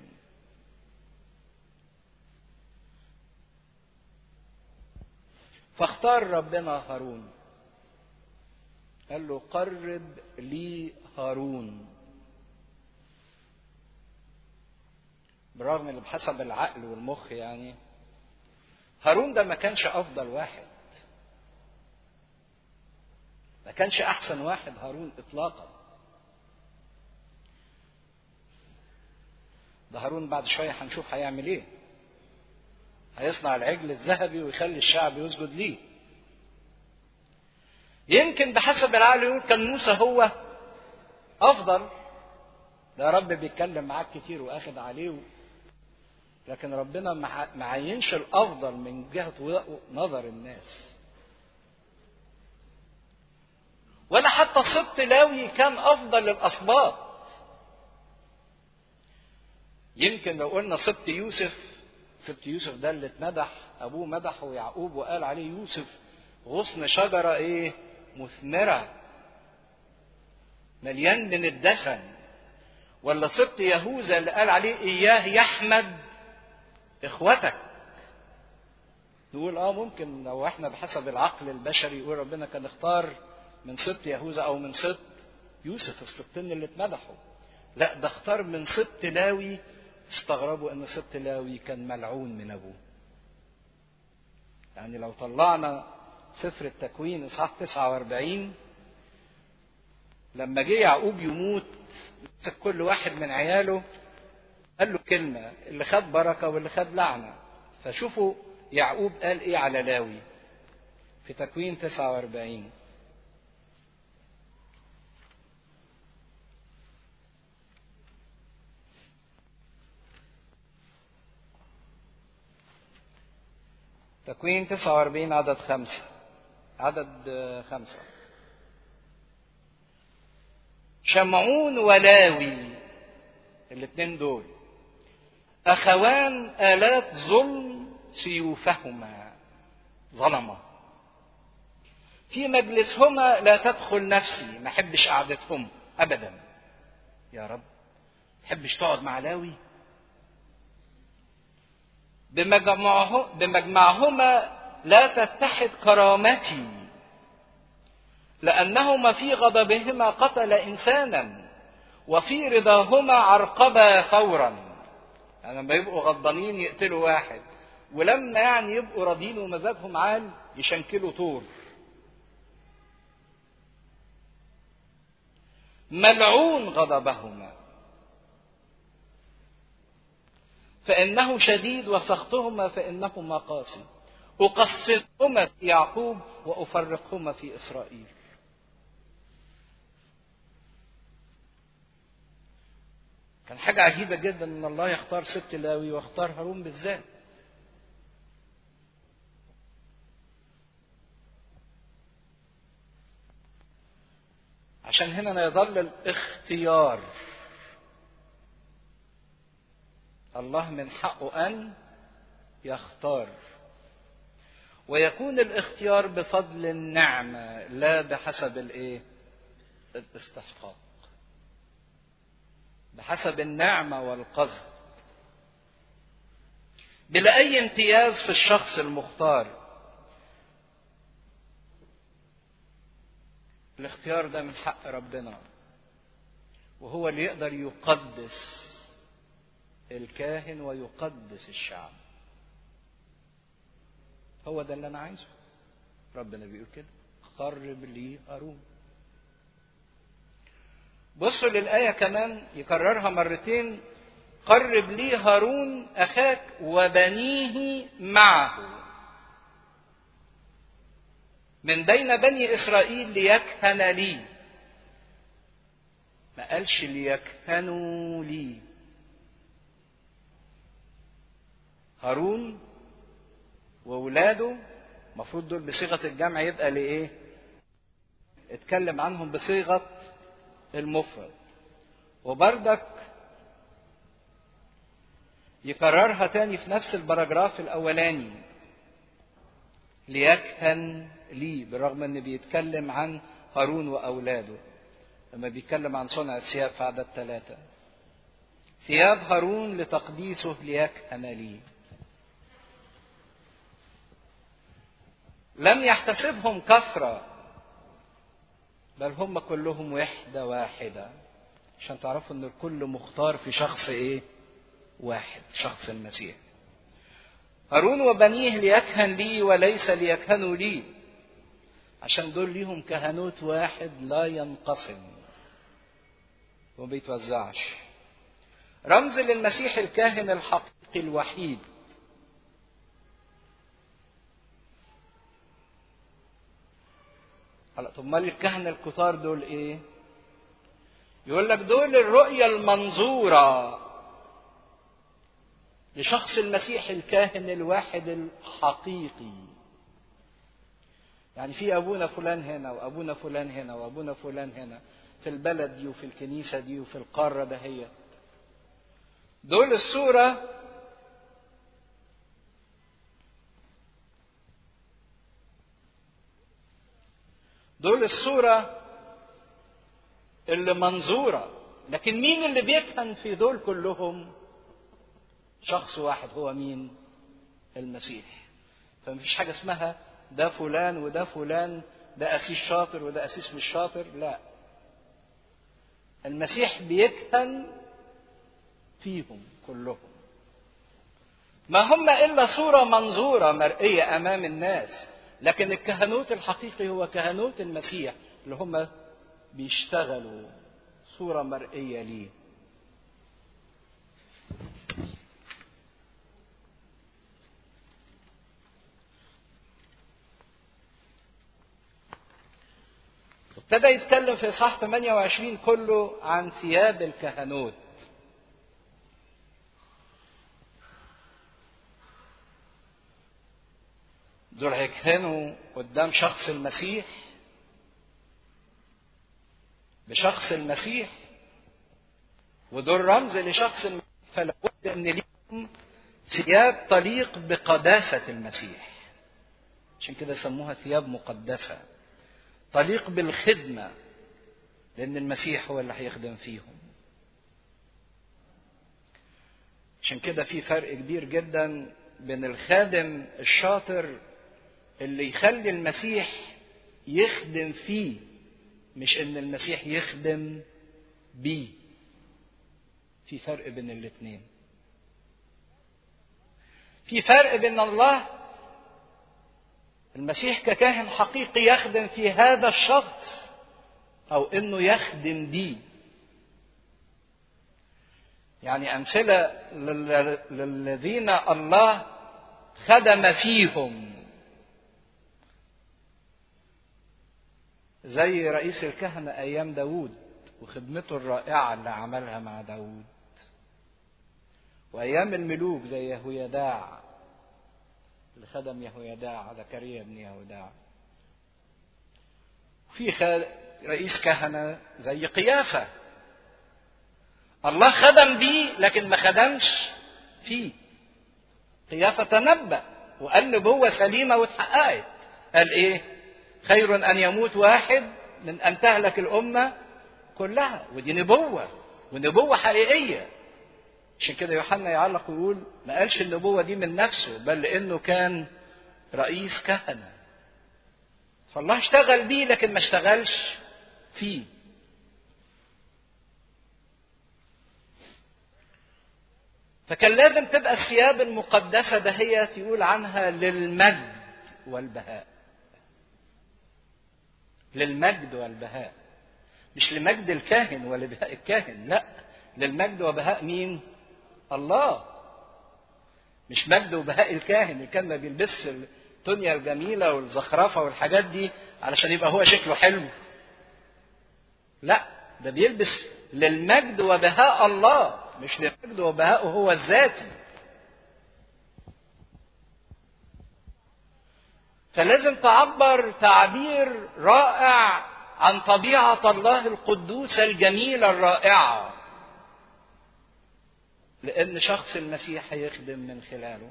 فاختار ربنا هارون قال له قرب لي هارون بالرغم ان بحسب العقل والمخ يعني هارون ده ما كانش افضل واحد ما كانش احسن واحد هارون اطلاقا ده هارون بعد شويه هنشوف هيعمل ايه هيصنع العجل الذهبي ويخلي الشعب يسجد ليه يمكن بحسب العقل يقول كان موسى هو افضل ده رب بيتكلم معاك كتير واخد عليه و... لكن ربنا ما عينش الافضل من جهه نظر الناس ولا حتى سبط لاوي كان افضل الاسباط يمكن لو قلنا سبط يوسف سبط يوسف ده اللي اتمدح ابوه مدحه يعقوب وقال عليه يوسف غصن شجره ايه مثمره مليان من الدسم ولا سبط يهوذا اللي قال عليه اياه يحمد اخوتك نقول اه ممكن لو احنا بحسب العقل البشري يقول ربنا كان اختار من سبط يهوذا او من سبط يوسف السبطين اللي اتمدحوا لا ده اختار من سبط لاوي استغربوا ان سبط لاوي كان ملعون من ابوه يعني لو طلعنا سفر التكوين اصحاح 49 لما جه يعقوب يموت مسك كل واحد من عياله قال له كلمة اللي خد بركة واللي خد لعنة فشوفوا يعقوب قال ايه على لاوي في تكوين 49 تكوين 49 عدد خمسة عدد خمسة شمعون ولاوي الاثنين دول أخوان آلات ظلم سيوفهما ظلمة في مجلسهما لا تدخل نفسي ما احبش قعدتهم ابدا يا رب ما تحبش تقعد مع لاوي بمجمعه بمجمعهما لا تتحد كرامتي لأنهما في غضبهما قتل إنسانا وفي رضاهما عرقبا فورا يعني لما يبقوا غضبانين يقتلوا واحد ولما يعني يبقوا راضيين ومزاجهم عال يشنكلوا طور ملعون غضبهما فإنه شديد وسخطهما فإنهما قاسي أقصدهما في يعقوب وأفرقهما في إسرائيل كان حاجة عجيبة جدا ان الله يختار ست لاوي واختار هارون بالذات عشان هنا يظل الاختيار الله من حقه ان يختار ويكون الاختيار بفضل النعمه لا بحسب الايه الاستحقاق بحسب النعمه والقصد بلا اي امتياز في الشخص المختار الاختيار ده من حق ربنا وهو اللي يقدر يقدس الكاهن ويقدس الشعب هو ده اللي انا عايزه ربنا بيقول كده قرب لي هارون بصوا للآية كمان يكررها مرتين قرب لي هارون أخاك وبنيه معه من بين بني إسرائيل ليكهن لي ما قالش ليكهنوا لي هارون وولاده المفروض دول بصيغة الجمع يبقى لإيه؟ اتكلم عنهم بصيغة المفرد وبردك يكررها تاني في نفس البراجراف الأولاني ليكهن لي بالرغم ان بيتكلم عن هارون واولاده لما بيتكلم عن صنع الثياب في عدد ثلاثة ثياب هارون لتقديسه ليكهن لي لم يحتسبهم كثرة بل هم كلهم وحدة واحدة عشان تعرفوا ان الكل مختار في شخص ايه واحد شخص المسيح هارون وبنيه ليكهن لي وليس ليكهنوا لي عشان دول ليهم كهنوت واحد لا ينقسم وما بيتوزعش رمز للمسيح الكاهن الحقيقي الوحيد هلا طب امال الكهنه الكتار دول ايه؟ يقول لك دول الرؤيه المنظوره لشخص المسيح الكاهن الواحد الحقيقي يعني في ابونا فلان هنا وابونا فلان هنا وابونا فلان هنا في البلد دي وفي الكنيسه دي وفي القاره دهيت دول الصوره دول الصوره اللي منظوره لكن مين اللي بيكهن في دول كلهم شخص واحد هو مين المسيح فمفيش حاجه اسمها ده فلان وده فلان ده أسيس شاطر وده أسيس مش شاطر لا المسيح بيكهن فيهم كلهم ما هم إلا صورة منظورة مرئية أمام الناس لكن الكهنوت الحقيقي هو كهنوت المسيح اللي هم بيشتغلوا صورة مرئية ليه ابتدى يتكلم في اصحاح 28 كله عن ثياب الكهنوت دول هيكهنوا قدام شخص المسيح بشخص المسيح ودول رمز لشخص المسيح فلابد ان ليهم ثياب تليق بقداسة المسيح عشان كده سموها ثياب مقدسة تليق بالخدمة لأن المسيح هو اللي هيخدم فيهم عشان كده في فرق كبير جدا بين الخادم الشاطر اللي يخلي المسيح يخدم فيه مش ان المسيح يخدم بيه في فرق بين الاثنين في فرق بين الله المسيح ككاهن حقيقي يخدم في هذا الشخص او انه يخدم بيه يعني امثله للذين الله خدم فيهم زي رئيس الكهنة أيام داود وخدمته الرائعة اللي عملها مع داود وأيام الملوك زي يهويداع اللي خدم يهويداع زكريا بن يهوداع في رئيس كهنة زي قيافة الله خدم بيه لكن ما خدمش فيه قيافة تنبأ وقال نبوة سليمة واتحققت قال ايه خير ان يموت واحد من ان تهلك الامة كلها ودي نبوة ونبوة حقيقية عشان كده يوحنا يعلق ويقول ما قالش النبوة دي من نفسه بل لانه كان رئيس كهنة فالله اشتغل بيه لكن ما اشتغلش فيه فكان لازم تبقى الثياب المقدسة دهيت يقول عنها للمجد والبهاء للمجد والبهاء مش لمجد الكاهن ولا بهاء الكاهن لا للمجد وبهاء مين الله مش مجد وبهاء الكاهن اللي كان ما بيلبسش التونيا الجميلة والزخرفة والحاجات دي علشان يبقى هو شكله حلو لا ده بيلبس للمجد وبهاء الله مش لمجد وبهاءه هو الذاتي فلازم تعبر تعبير رائع عن طبيعة الله القدوسة الجميلة الرائعة لأن شخص المسيح هيخدم من خلاله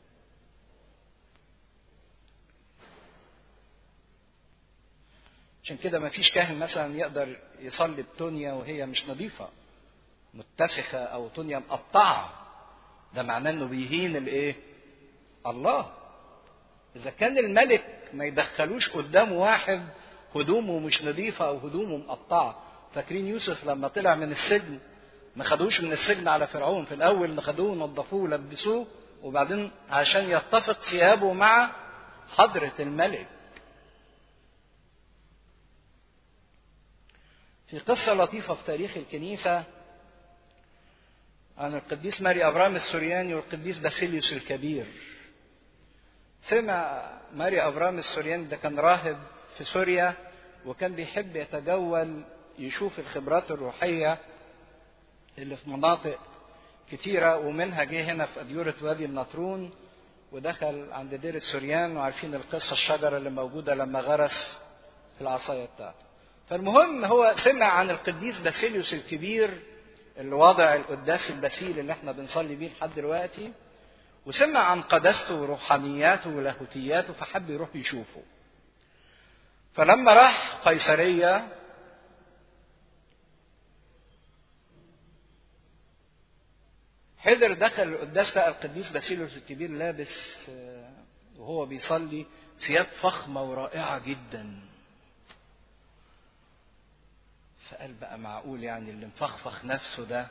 عشان كده ما فيش كاهن مثلا يقدر يصلي بتونيا وهي مش نظيفة متسخة أو تونيا مقطعة ده معناه إنه بيهين الإيه؟ الله إذا كان الملك ما يدخلوش قدامه واحد هدومه مش نظيفة أو هدومه مقطعة فاكرين يوسف لما طلع من السجن ما خدوش من السجن على فرعون في الأول خدوه نظفوه لبسوه وبعدين عشان يتفق ثيابه مع حضرة الملك في قصة لطيفة في تاريخ الكنيسة عن القديس ماري أبرام السورياني والقديس باسيليوس الكبير سمع ماري أبرام السورياني ده كان راهب في سوريا وكان بيحب يتجول يشوف الخبرات الروحية اللي في مناطق كتيرة ومنها جه هنا في أديورة وادي النطرون ودخل عند دير السوريان وعارفين القصة الشجرة اللي موجودة لما غرس في العصاية بتاعته فالمهم هو سمع عن القديس باسيليوس الكبير اللي وضع القداس البسيل اللي احنا بنصلي بيه لحد دلوقتي وسمع عن قداسته وروحانياته ولاهوتياته فحب يروح يشوفه فلما راح قيصرية حضر دخل القداس لقى القديس باسيليوس الكبير لابس وهو بيصلي ثياب فخمة ورائعة جدا فقال بقى معقول يعني اللي مفخفخ نفسه ده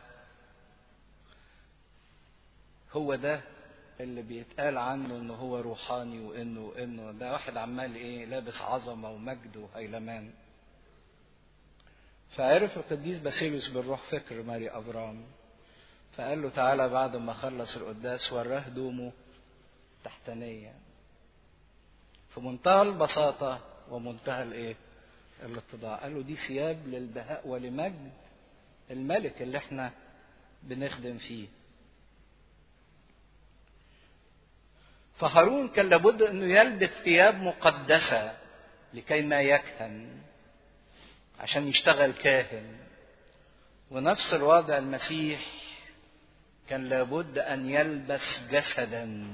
هو ده اللي بيتقال عنه انه هو روحاني وانه وانه ده واحد عمال ايه لابس عظمه ومجد وهيلمان فعرف القديس باسيليوس بالروح فكر ماري ابرام فقال له تعالى بعد ما خلص القداس وراه هدومه تحتانيه في منتهى البساطه ومنتهى الايه الاتضاع قال له دي ثياب للبهاء ولمجد الملك اللي احنا بنخدم فيه فهارون كان لابد انه يلبس ثياب مقدسه لكي ما يكهن عشان يشتغل كاهن ونفس الوضع المسيح كان لابد ان يلبس جسدا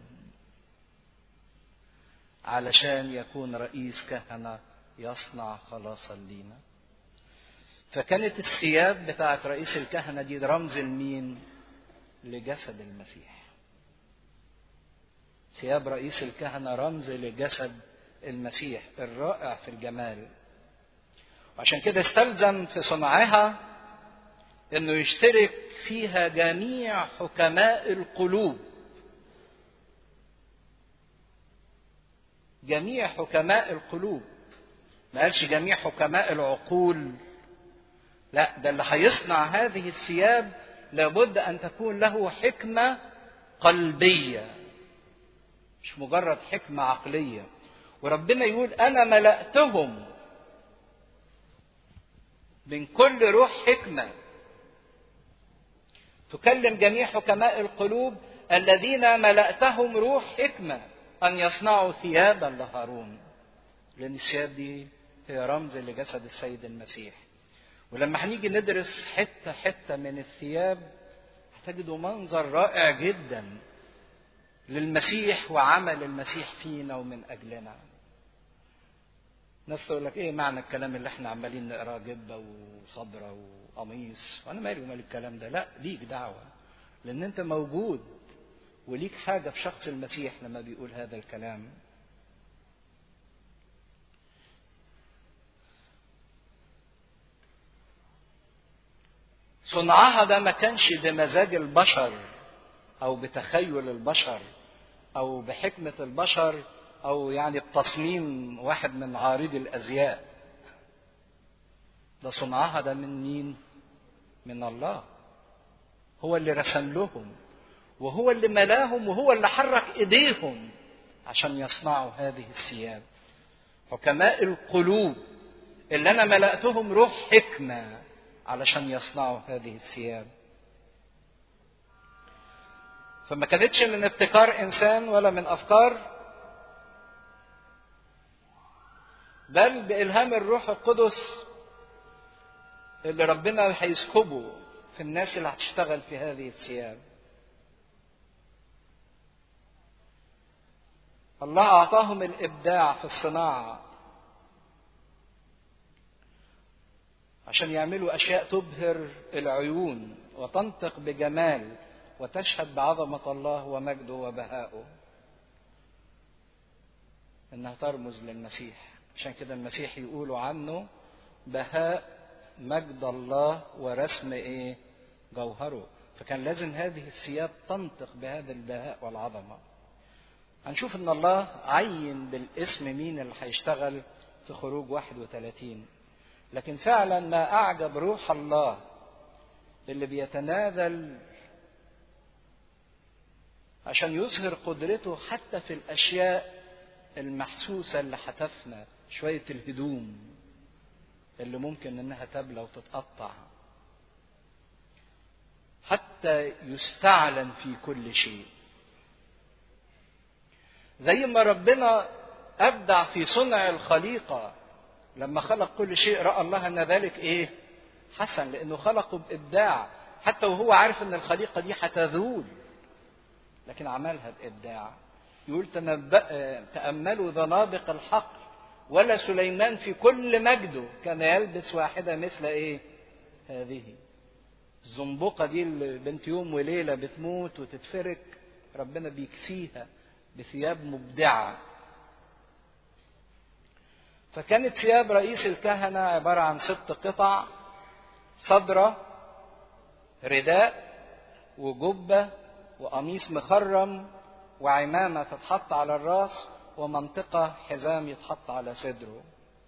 علشان يكون رئيس كهنه يصنع خلاصا لينا فكانت الثياب بتاعت رئيس الكهنة دي رمز لمين لجسد المسيح ثياب رئيس الكهنة رمز لجسد المسيح الرائع في الجمال وعشان كده استلزم في صنعها انه يشترك فيها جميع حكماء القلوب جميع حكماء القلوب ما قالش جميع حكماء العقول لا ده اللي هيصنع هذه الثياب لابد ان تكون له حكمه قلبيه مش مجرد حكمه عقليه وربنا يقول انا ملأتهم من كل روح حكمه تكلم جميع حكماء القلوب الذين ملأتهم روح حكمة أن يصنعوا ثيابا لهارون لأن الثياب دي هي رمز لجسد السيد المسيح ولما هنيجي ندرس حتة حتة من الثياب هتجدوا منظر رائع جدا للمسيح وعمل المسيح فينا ومن أجلنا ناس تقول لك ايه معنى الكلام اللي احنا عمالين نقراه جبه وصدره وقميص وانا مالي ومال الكلام ده لا ليك دعوه لان انت موجود وليك حاجه في شخص المسيح لما بيقول هذا الكلام صنعها ده ما كانش بمزاج البشر او بتخيل البشر او بحكمه البشر او يعني بتصميم واحد من عارضي الازياء ده صنعها ده من مين من الله هو اللي رسم لهم وهو اللي ملاهم وهو اللي حرك ايديهم عشان يصنعوا هذه الثياب حكماء القلوب اللي انا ملأتهم روح حكمه علشان يصنعوا هذه الثياب فما كانتش من ابتكار انسان ولا من افكار بل بإلهام الروح القدس اللي ربنا هيسكبه في الناس اللي هتشتغل في هذه الثياب. الله أعطاهم الإبداع في الصناعة عشان يعملوا أشياء تبهر العيون وتنطق بجمال وتشهد بعظمة الله ومجده وبهائه. إنها ترمز للمسيح. عشان كده المسيح يقولوا عنه بهاء مجد الله ورسم ايه جوهره فكان لازم هذه الثياب تنطق بهذا البهاء والعظمه هنشوف ان الله عين بالاسم مين اللي هيشتغل في خروج 31 لكن فعلا ما اعجب روح الله اللي بيتنازل عشان يظهر قدرته حتى في الاشياء المحسوسه اللي هتفنى شوية الهدوم اللي ممكن انها تبلى وتتقطع حتى يستعلن في كل شيء زي ما ربنا ابدع في صنع الخليقه لما خلق كل شيء راى الله ان ذلك ايه حسن لانه خلقه بابداع حتى وهو عارف ان الخليقه دي هتذول لكن عملها بابداع يقول تاملوا ذنابق الحقل ولا سليمان في كل مجده كان يلبس واحدة مثل ايه هذه الزنبقة دي اللي بنت يوم وليلة بتموت وتتفرك ربنا بيكسيها بثياب مبدعة فكانت ثياب رئيس الكهنة عبارة عن ست قطع صدرة رداء وجبة وقميص مخرم وعمامة تتحط على الراس ومنطقة حزام يتحط على صدره.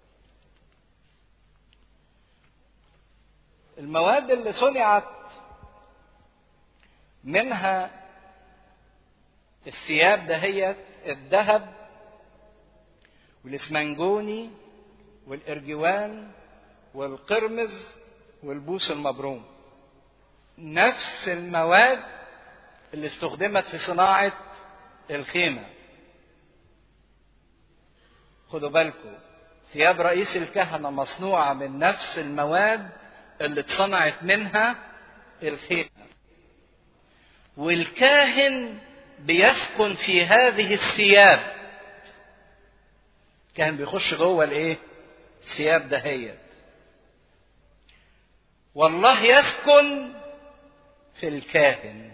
المواد اللي صنعت منها الثياب دهيت الذهب والاسمنجوني والارجوان والقرمز والبوس المبروم نفس المواد اللي استخدمت في صناعة الخيمة خدوا بالكم ثياب رئيس الكهنة مصنوعة من نفس المواد اللي اتصنعت منها الخيمة والكاهن بيسكن في هذه الثياب كان بيخش جوه الايه الثياب دهيت والله يسكن في الكاهن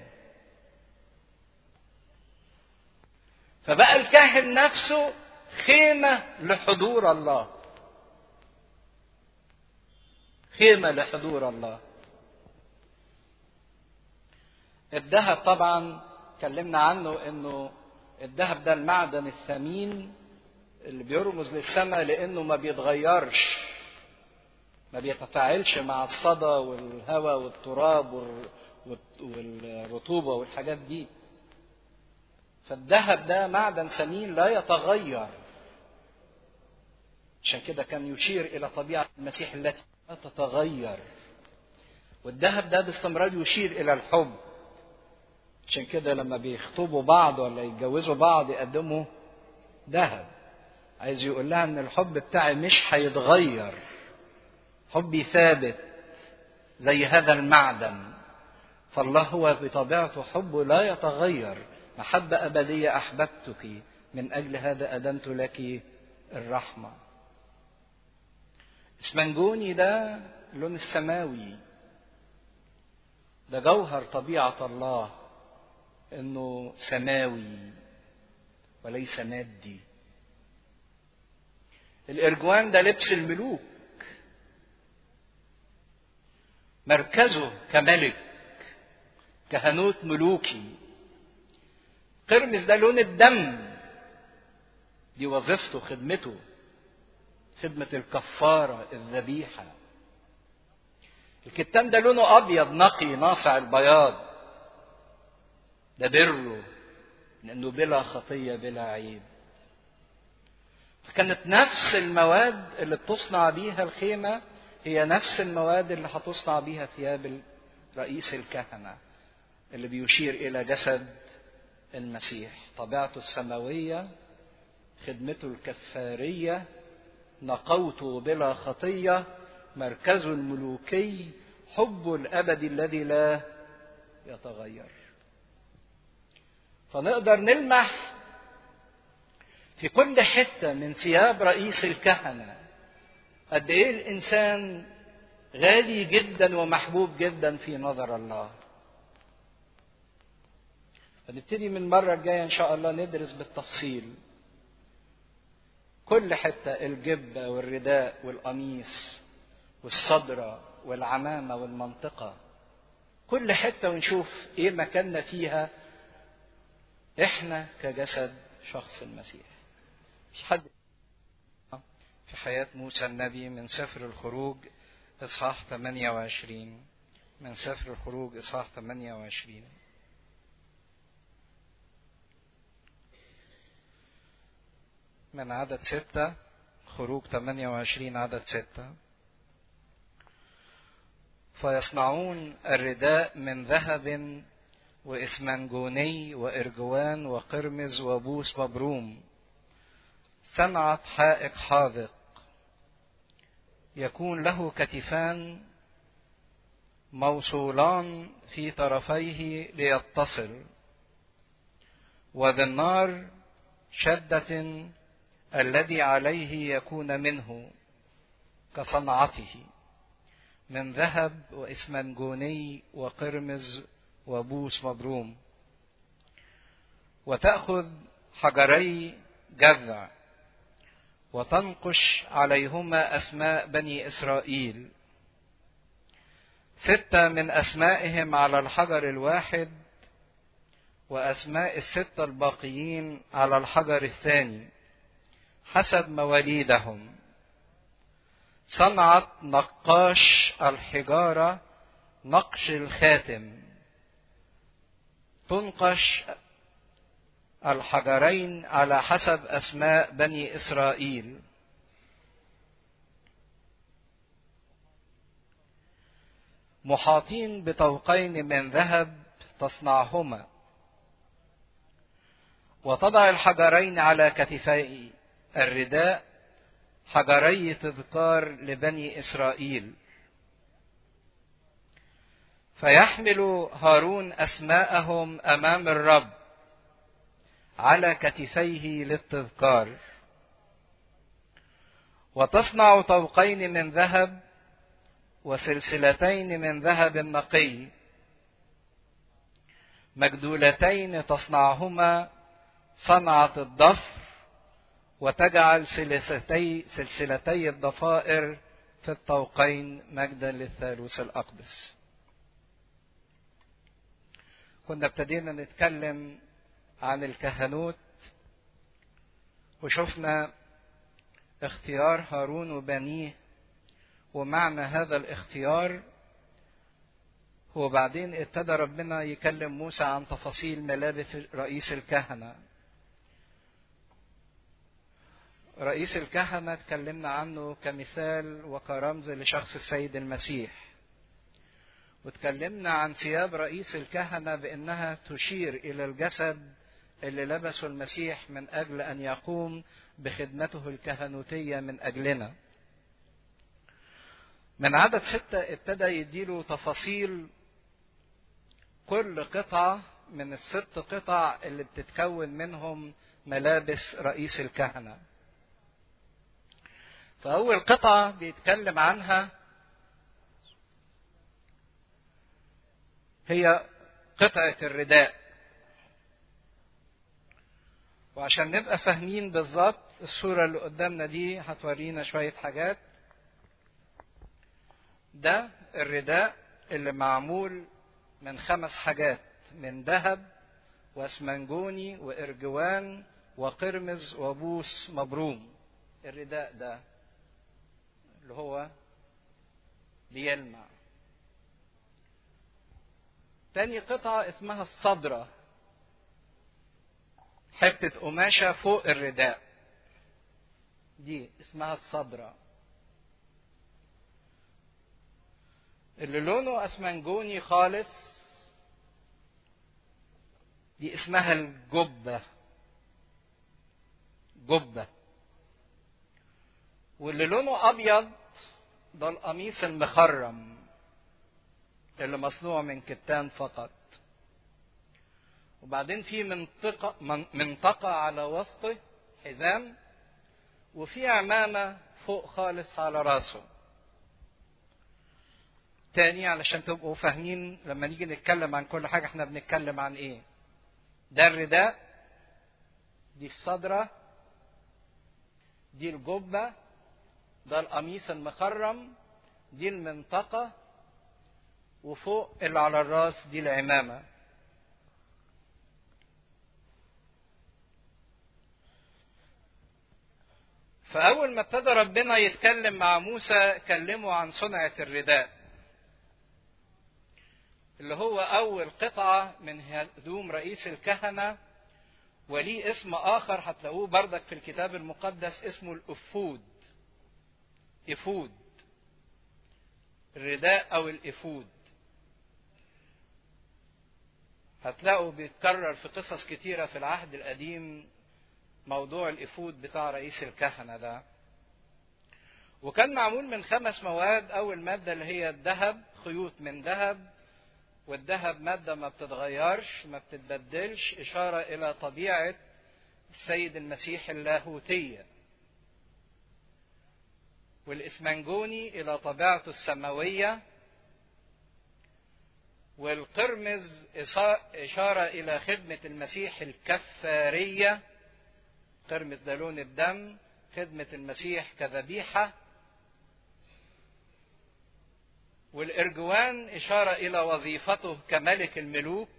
فبقى الكاهن نفسه خيمة لحضور الله خيمة لحضور الله الذهب طبعا اتكلمنا عنه انه الذهب ده المعدن الثمين اللي بيرمز للسماء لانه ما بيتغيرش ما بيتفاعلش مع الصدى والهواء والتراب والرطوبه والحاجات دي فالذهب ده معدن ثمين لا يتغير عشان كده كان يشير الى طبيعه المسيح التي لا تتغير والذهب ده باستمرار يشير الى الحب عشان كده لما بيخطبوا بعض ولا يتجوزوا بعض يقدموا ذهب عايز يقول لها ان الحب بتاعي مش هيتغير حبي ثابت زي هذا المعدن فالله هو بطبيعته حبه لا يتغير محبة أبدية أحببتك من أجل هذا أدنت لك الرحمة اسمنجوني ده اللون السماوي ده جوهر طبيعة الله انه سماوي وليس مادي الارجوان ده لبس الملوك مركزه كملك كهنوت ملوكي قرمز ده لون الدم دي وظيفته خدمته خدمة الكفارة الذبيحة الكتان ده لونه أبيض نقي ناصع البياض ده بره لأنه بلا خطية بلا عيب فكانت نفس المواد اللي بتصنع بيها الخيمة هي نفس المواد اللي هتصنع بيها ثياب رئيس الكهنة اللي بيشير إلى جسد المسيح طبيعته السماوية خدمته الكفارية نقوته بلا خطية مركزه الملوكي حبه الأبدي الذي لا يتغير فنقدر نلمح في كل حتة من ثياب رئيس الكهنة قد إيه الإنسان غالي جدا ومحبوب جدا في نظر الله فنبتدي من المرة الجاية إن شاء الله ندرس بالتفصيل كل حتة الجبة والرداء والقميص والصدرة والعمامة والمنطقة كل حتة ونشوف إيه مكاننا فيها إحنا كجسد شخص المسيح في حد في حياة موسى النبي من سفر الخروج إصحاح 28 من سفر الخروج إصحاح 28 من عدد ستة خروج 28 عدد ستة فيصنعون الرداء من ذهب وإسمنجوني وإرجوان وقرمز وبوس مبروم صنعة حائق حاذق يكون له كتفان موصولان في طرفيه ليتصل وبالنار شدة الذي عليه يكون منه كصنعته من ذهب وإسمنجوني وقرمز وبوس مبروم وتأخذ حجري جذع وتنقش عليهما أسماء بني إسرائيل ستة من أسمائهم على الحجر الواحد وأسماء الستة الباقيين على الحجر الثاني حسب مواليدهم صنعت نقاش الحجارة نقش الخاتم تنقش الحجرين على حسب أسماء بني إسرائيل محاطين بطوقين من ذهب تصنعهما وتضع الحجرين على كتفي الرداء حجري تذكار لبني إسرائيل فيحمل هارون أسماءهم أمام الرب على كتفيه للتذكار وتصنع طوقين من ذهب وسلسلتين من ذهب نقي مجدولتين تصنعهما صنعة الضفر وتجعل سلسلتي, سلسلتي الضفائر في الطوقين مجدا للثالوث الأقدس كنا ابتدينا نتكلم عن الكهنوت وشفنا اختيار هارون وبنيه ومعنى هذا الاختيار وبعدين ابتدى ربنا يكلم موسى عن تفاصيل ملابس رئيس الكهنة رئيس الكهنة اتكلمنا عنه كمثال وكرمز لشخص السيد المسيح وتكلمنا عن ثياب رئيس الكهنة بأنها تشير إلى الجسد اللي لبسه المسيح من أجل أن يقوم بخدمته الكهنوتية من أجلنا. من عدد ستة ابتدى يديله تفاصيل كل قطعة من الست قطع اللي بتتكون منهم ملابس رئيس الكهنة. فأول قطعة بيتكلم عنها هي قطعة الرداء. وعشان نبقى فاهمين بالظبط الصورة اللي قدامنا دي هتورينا شوية حاجات. ده الرداء اللي معمول من خمس حاجات من ذهب واسمنجوني وارجوان وقرمز وبوس مبروم الرداء ده اللي هو بيلمع تاني قطعة اسمها الصدرة حتة قماشة فوق الرداء دي اسمها الصدرة اللي لونه اسمنجوني خالص دي اسمها الجبة جبة واللي لونه أبيض ده القميص المخرم اللي مصنوع من كتان فقط وبعدين في منطقة منطقة على وسطه حزام وفي عمامة فوق خالص على راسه تاني علشان تبقوا فاهمين لما نيجي نتكلم عن كل حاجة احنا بنتكلم عن ايه ده الرداء دي الصدرة دي الجبة ده القميص المخرم دي المنطقة وفوق اللي على الراس دي العمامة فأول ما ابتدى ربنا يتكلم مع موسى كلمه عن صنعة الرداء اللي هو أول قطعة من هدوم رئيس الكهنة وليه اسم آخر هتلاقوه بردك في الكتاب المقدس اسمه الأفود إفود الرداء أو الإفود هتلاقوا بيتكرر في قصص كتيرة في العهد القديم موضوع الإفود بتاع رئيس الكهنة ده وكان معمول من خمس مواد أول مادة اللي هي الذهب خيوط من ذهب والذهب مادة ما بتتغيرش ما بتتبدلش إشارة إلى طبيعة السيد المسيح اللاهوتية والإسمنجوني إلى طبيعته السماوية والقرمز إشارة إلى خدمة المسيح الكفارية قرمز ده لون الدم خدمة المسيح كذبيحة والإرجوان إشارة إلى وظيفته كملك الملوك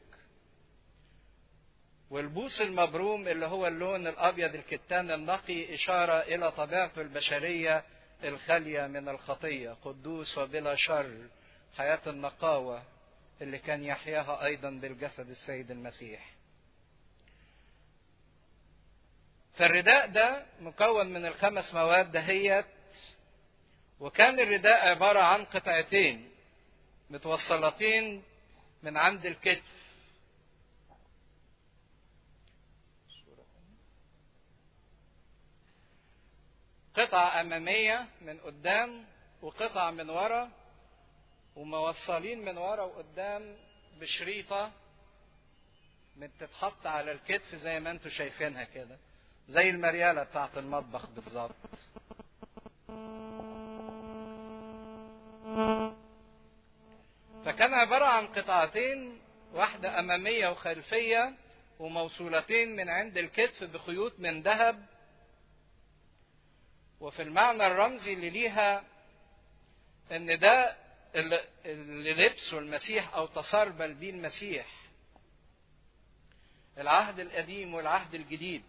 والبوس المبروم اللي هو اللون الأبيض الكتان النقي إشارة إلى طبيعته البشرية الخالية من الخطية قدوس وبلا شر حياة النقاوة اللي كان يحياها أيضا بالجسد السيد المسيح فالرداء ده مكون من الخمس مواد دهيت وكان الرداء عبارة عن قطعتين متوصلتين من عند الكتف قطعة أمامية من قدام وقطعة من ورا وموصلين من ورا وقدام بشريطة بتتحط على الكتف زي ما انتم شايفينها كده زي المريالة بتاعت المطبخ بالظبط فكان عبارة عن قطعتين واحدة أمامية وخلفية وموصولتين من عند الكتف بخيوط من ذهب وفي المعنى الرمزي اللي ليها ان ده اللي لبسه المسيح او تسربل بيه المسيح العهد القديم والعهد الجديد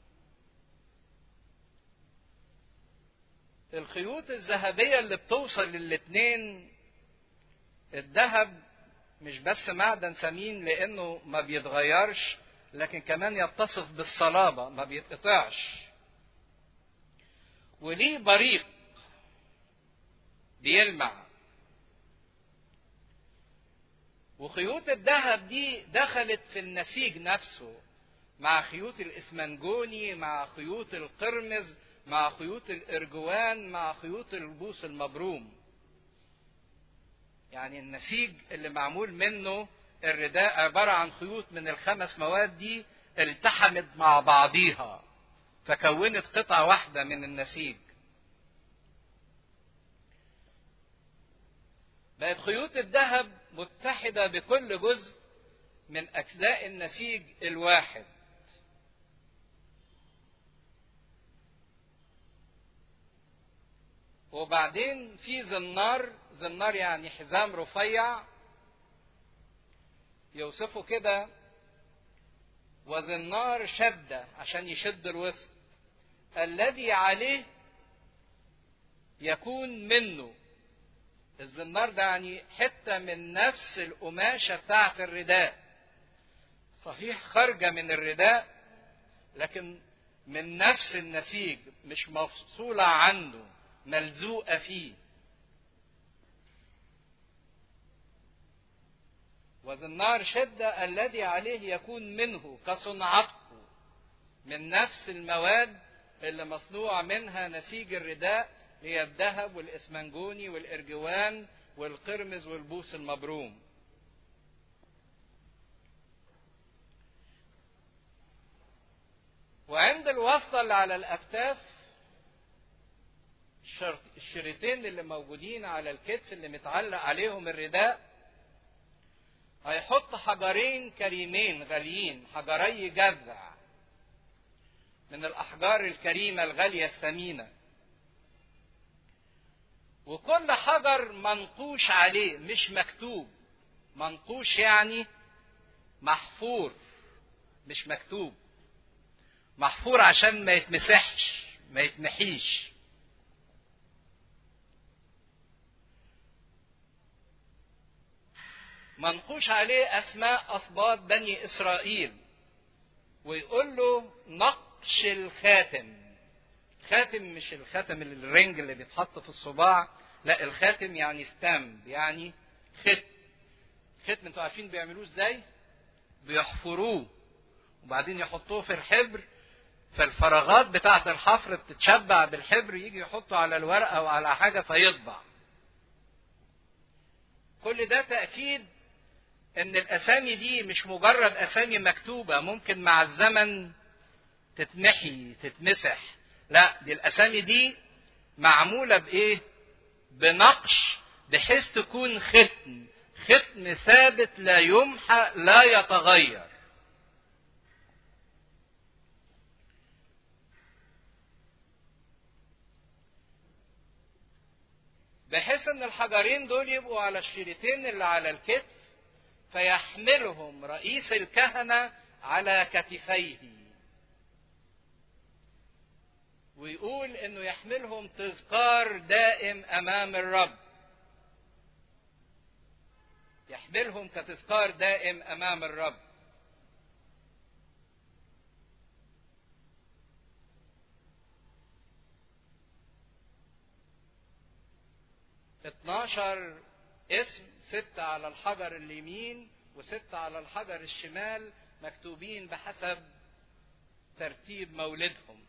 الخيوط الذهبية اللي بتوصل للاتنين الذهب مش بس معدن ثمين لانه ما بيتغيرش لكن كمان يتصف بالصلابة ما بيتقطعش وليه بريق بيلمع وخيوط الذهب دي دخلت في النسيج نفسه مع خيوط الاسمنجوني مع خيوط القرمز مع خيوط الارجوان مع خيوط البوس المبروم يعني النسيج اللي معمول منه الرداء عبارة عن خيوط من الخمس مواد دي التحمت مع بعضيها فكونت قطعة واحدة من النسيج بقت خيوط الذهب متحدة بكل جزء من أجزاء النسيج الواحد وبعدين في زنار زنار يعني حزام رفيع يوصفه كده وزنار شدة عشان يشد الوسط الذي عليه يكون منه الزنار ده يعني حتة من نفس القماشة بتاعة الرداء صحيح خارجة من الرداء لكن من نفس النسيج مش مفصولة عنه ملزوقة فيه وزنار شدة الذي عليه يكون منه كصنعته من نفس المواد اللي مصنوع منها نسيج الرداء هي الذهب والاسمنجوني والارجوان والقرمز والبوس المبروم وعند الوصلة اللي على الأكتاف الشريطين اللي موجودين على الكتف اللي متعلق عليهم الرداء هيحط حجرين كريمين غاليين حجري جذع من الأحجار الكريمة الغالية الثمينة وكل حجر منقوش عليه مش مكتوب منقوش يعني محفور مش مكتوب محفور عشان ما يتمسحش ما يتمحيش منقوش عليه اسماء اسباط بني اسرائيل ويقول له نقش الخاتم خاتم مش الخاتم الرنج اللي بيتحط في الصباع لا الخاتم يعني ستامب يعني ختم ختم انتوا عارفين بيعملوه ازاي بيحفروه وبعدين يحطوه في الحبر فالفراغات بتاعة الحفر بتتشبع بالحبر يجي يحطه على الورقة أو على حاجة فيطبع. كل ده تأكيد إن الأسامي دي مش مجرد أسامي مكتوبة ممكن مع الزمن تتمحي تتمسح. لا دي الأسامي دي معمولة بإيه؟ بنقش بحيث تكون ختم، ختم ثابت لا يمحى لا يتغير. بحيث ان الحجرين دول يبقوا على الشريطين اللي على الكتف فيحملهم رئيس الكهنة على كتفيه ويقول انه يحملهم تذكار دائم امام الرب يحملهم كتذكار دائم امام الرب 12 اسم ستة على الحجر اليمين وستة على الحجر الشمال مكتوبين بحسب ترتيب مولدهم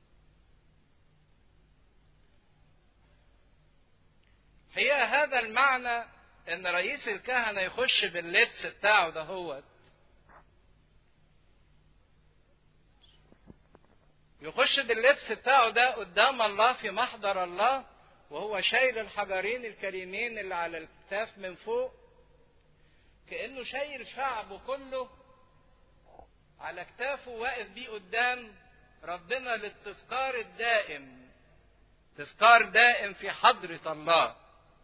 هي هذا المعنى ان رئيس الكهنة يخش باللبس بتاعه ده هو يخش باللبس بتاعه ده قدام الله في محضر الله وهو شايل الحجرين الكريمين اللي على الكتاف من فوق كأنه شايل شعبه كله على كتافه واقف بيه قدام ربنا للتذكار الدائم تذكار دائم في حضرة الله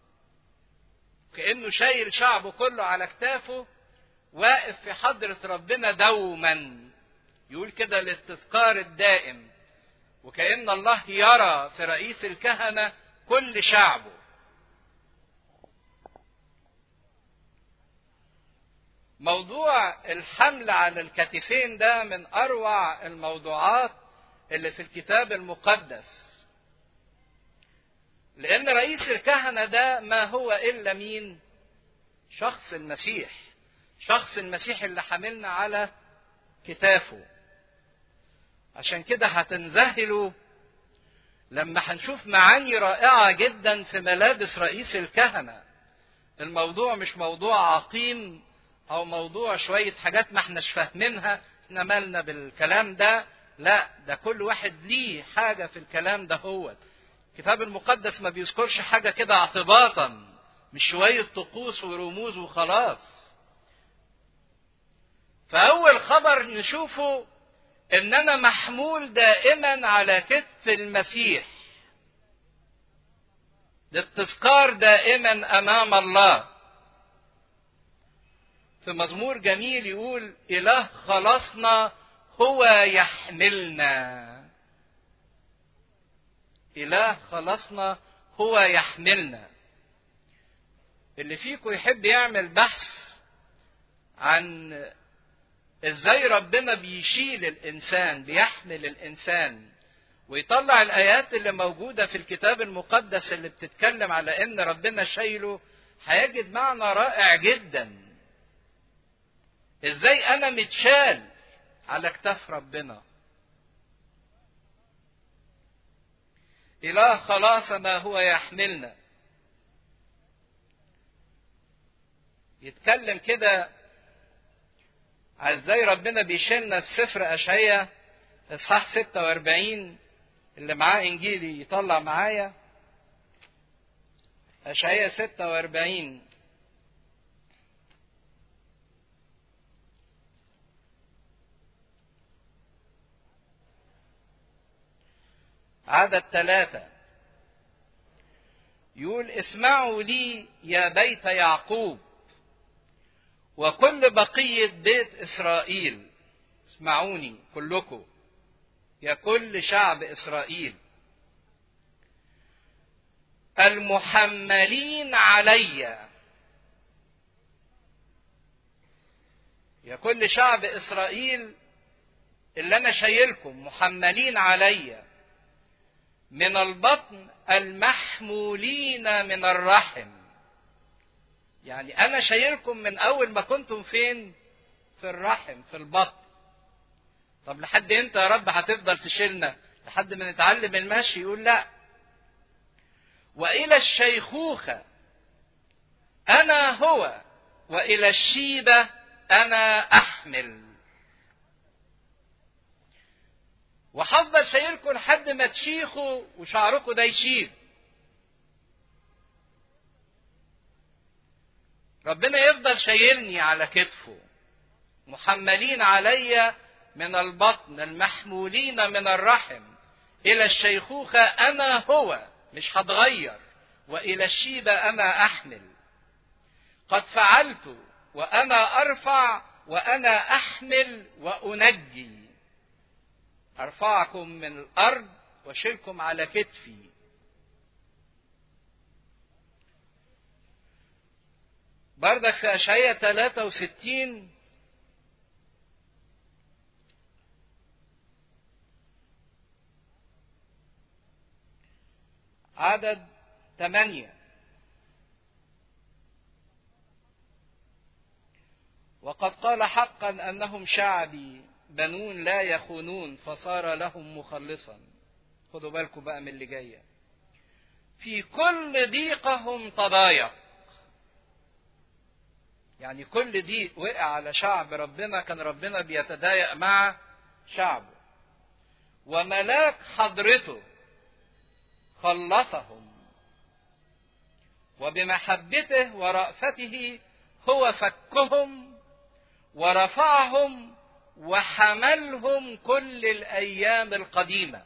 كأنه شايل شعبه كله على كتافه واقف في حضرة ربنا دوما يقول كده للتذكار الدائم وكأن الله يرى في رئيس الكهنة كل شعبه موضوع الحمل على الكتفين ده من اروع الموضوعات اللي في الكتاب المقدس لان رئيس الكهنه ده ما هو الا مين شخص المسيح شخص المسيح اللي حملنا على كتافه عشان كده هتنذهلوا لما هنشوف معاني رائعة جدا في ملابس رئيس الكهنة الموضوع مش موضوع عقيم او موضوع شوية حاجات ما احناش فاهمينها احنا مالنا بالكلام ده لا ده كل واحد ليه حاجة في الكلام ده هو الكتاب المقدس ما بيذكرش حاجة كده اعتباطا مش شوية طقوس ورموز وخلاص فأول خبر نشوفه إن أنا محمول دائما على كتف المسيح للتذكار دائما أمام الله في مزمور جميل يقول إله خلصنا هو يحملنا إله خلصنا هو يحملنا اللي فيكم يحب يعمل بحث عن ازاي ربنا بيشيل الانسان بيحمل الانسان ويطلع الايات اللي موجوده في الكتاب المقدس اللي بتتكلم على ان ربنا شايله هيجد معنى رائع جدا ازاي انا متشال على كتاف ربنا اله خلاصنا هو يحملنا يتكلم كده على ازاي ربنا بيشيلنا في سفر اشعياء اصحاح 46 اللي معاه انجيلي يطلع معايا اشعياء 46 عدد ثلاثة يقول اسمعوا لي يا بيت يعقوب وكل بقية بيت إسرائيل اسمعوني كلكم يا كل شعب إسرائيل المحملين علي يا كل شعب إسرائيل اللي أنا شايلكم محملين علي من البطن المحمولين من الرحم يعني انا شايلكم من اول ما كنتم فين في الرحم في البطن طب لحد امتى يا رب هتفضل تشيلنا لحد ما نتعلم المشي يقول لا والى الشيخوخه انا هو والى الشيبه انا احمل وهفضل شايلكم لحد ما تشيخوا وشعركم ده يشيب ربنا يفضل شايلني على كتفه محملين علي من البطن المحمولين من الرحم الى الشيخوخه انا هو مش هتغير والى الشيبه انا احمل قد فعلت وانا ارفع وانا احمل وانجي ارفعكم من الارض واشيلكم على كتفي بردك في أشعية 63 عدد ثمانية وقد قال حقا أنهم شعبي بنون لا يخونون فصار لهم مخلصا خدوا بالكم بقى من اللي جاية في كل ضيقهم تضايق يعني كل دي وقع على شعب ربنا كان ربنا بيتضايق مع شعبه وملاك حضرته خلصهم وبمحبته ورأفته هو فكهم ورفعهم وحملهم كل الأيام القديمة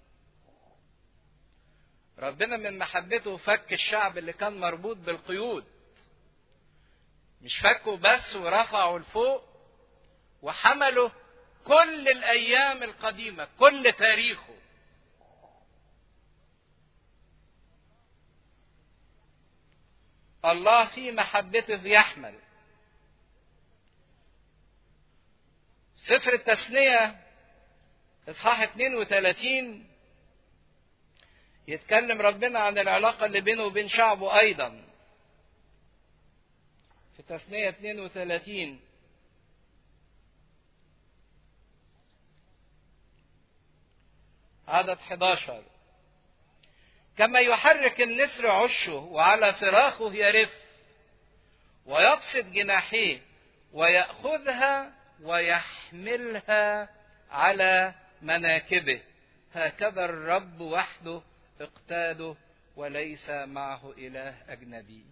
ربنا من محبته فك الشعب اللي كان مربوط بالقيود مش فكوا بس ورفعوا لفوق وحملوا كل الايام القديمه كل تاريخه الله في محبته يحمل سفر التثنية إصحاح 32 يتكلم ربنا عن العلاقة اللي بينه وبين شعبه أيضا في تثنية 32 عدد 11 كما يحرك النسر عشه وعلى فراخه يرف ويبسط جناحيه ويأخذها ويحملها على مناكبه هكذا الرب وحده اقتاده وليس معه إله أجنبي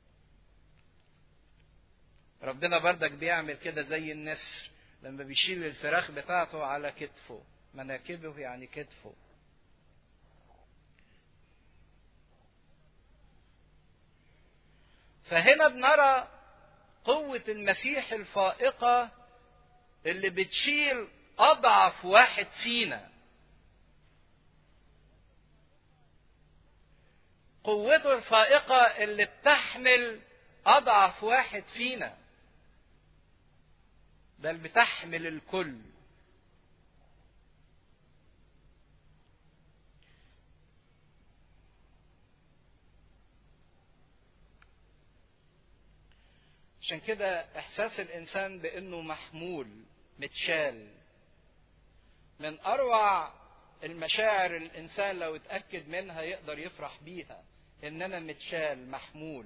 ربنا بردك بيعمل كده زي النسر لما بيشيل الفراخ بتاعته على كتفه مناكبه يعني كتفه فهنا بنرى قوة المسيح الفائقة اللي بتشيل أضعف واحد فينا قوته الفائقة اللي بتحمل أضعف واحد فينا بل بتحمل الكل عشان كده احساس الانسان بانه محمول متشال من اروع المشاعر الانسان لو اتاكد منها يقدر يفرح بيها ان انا متشال محمول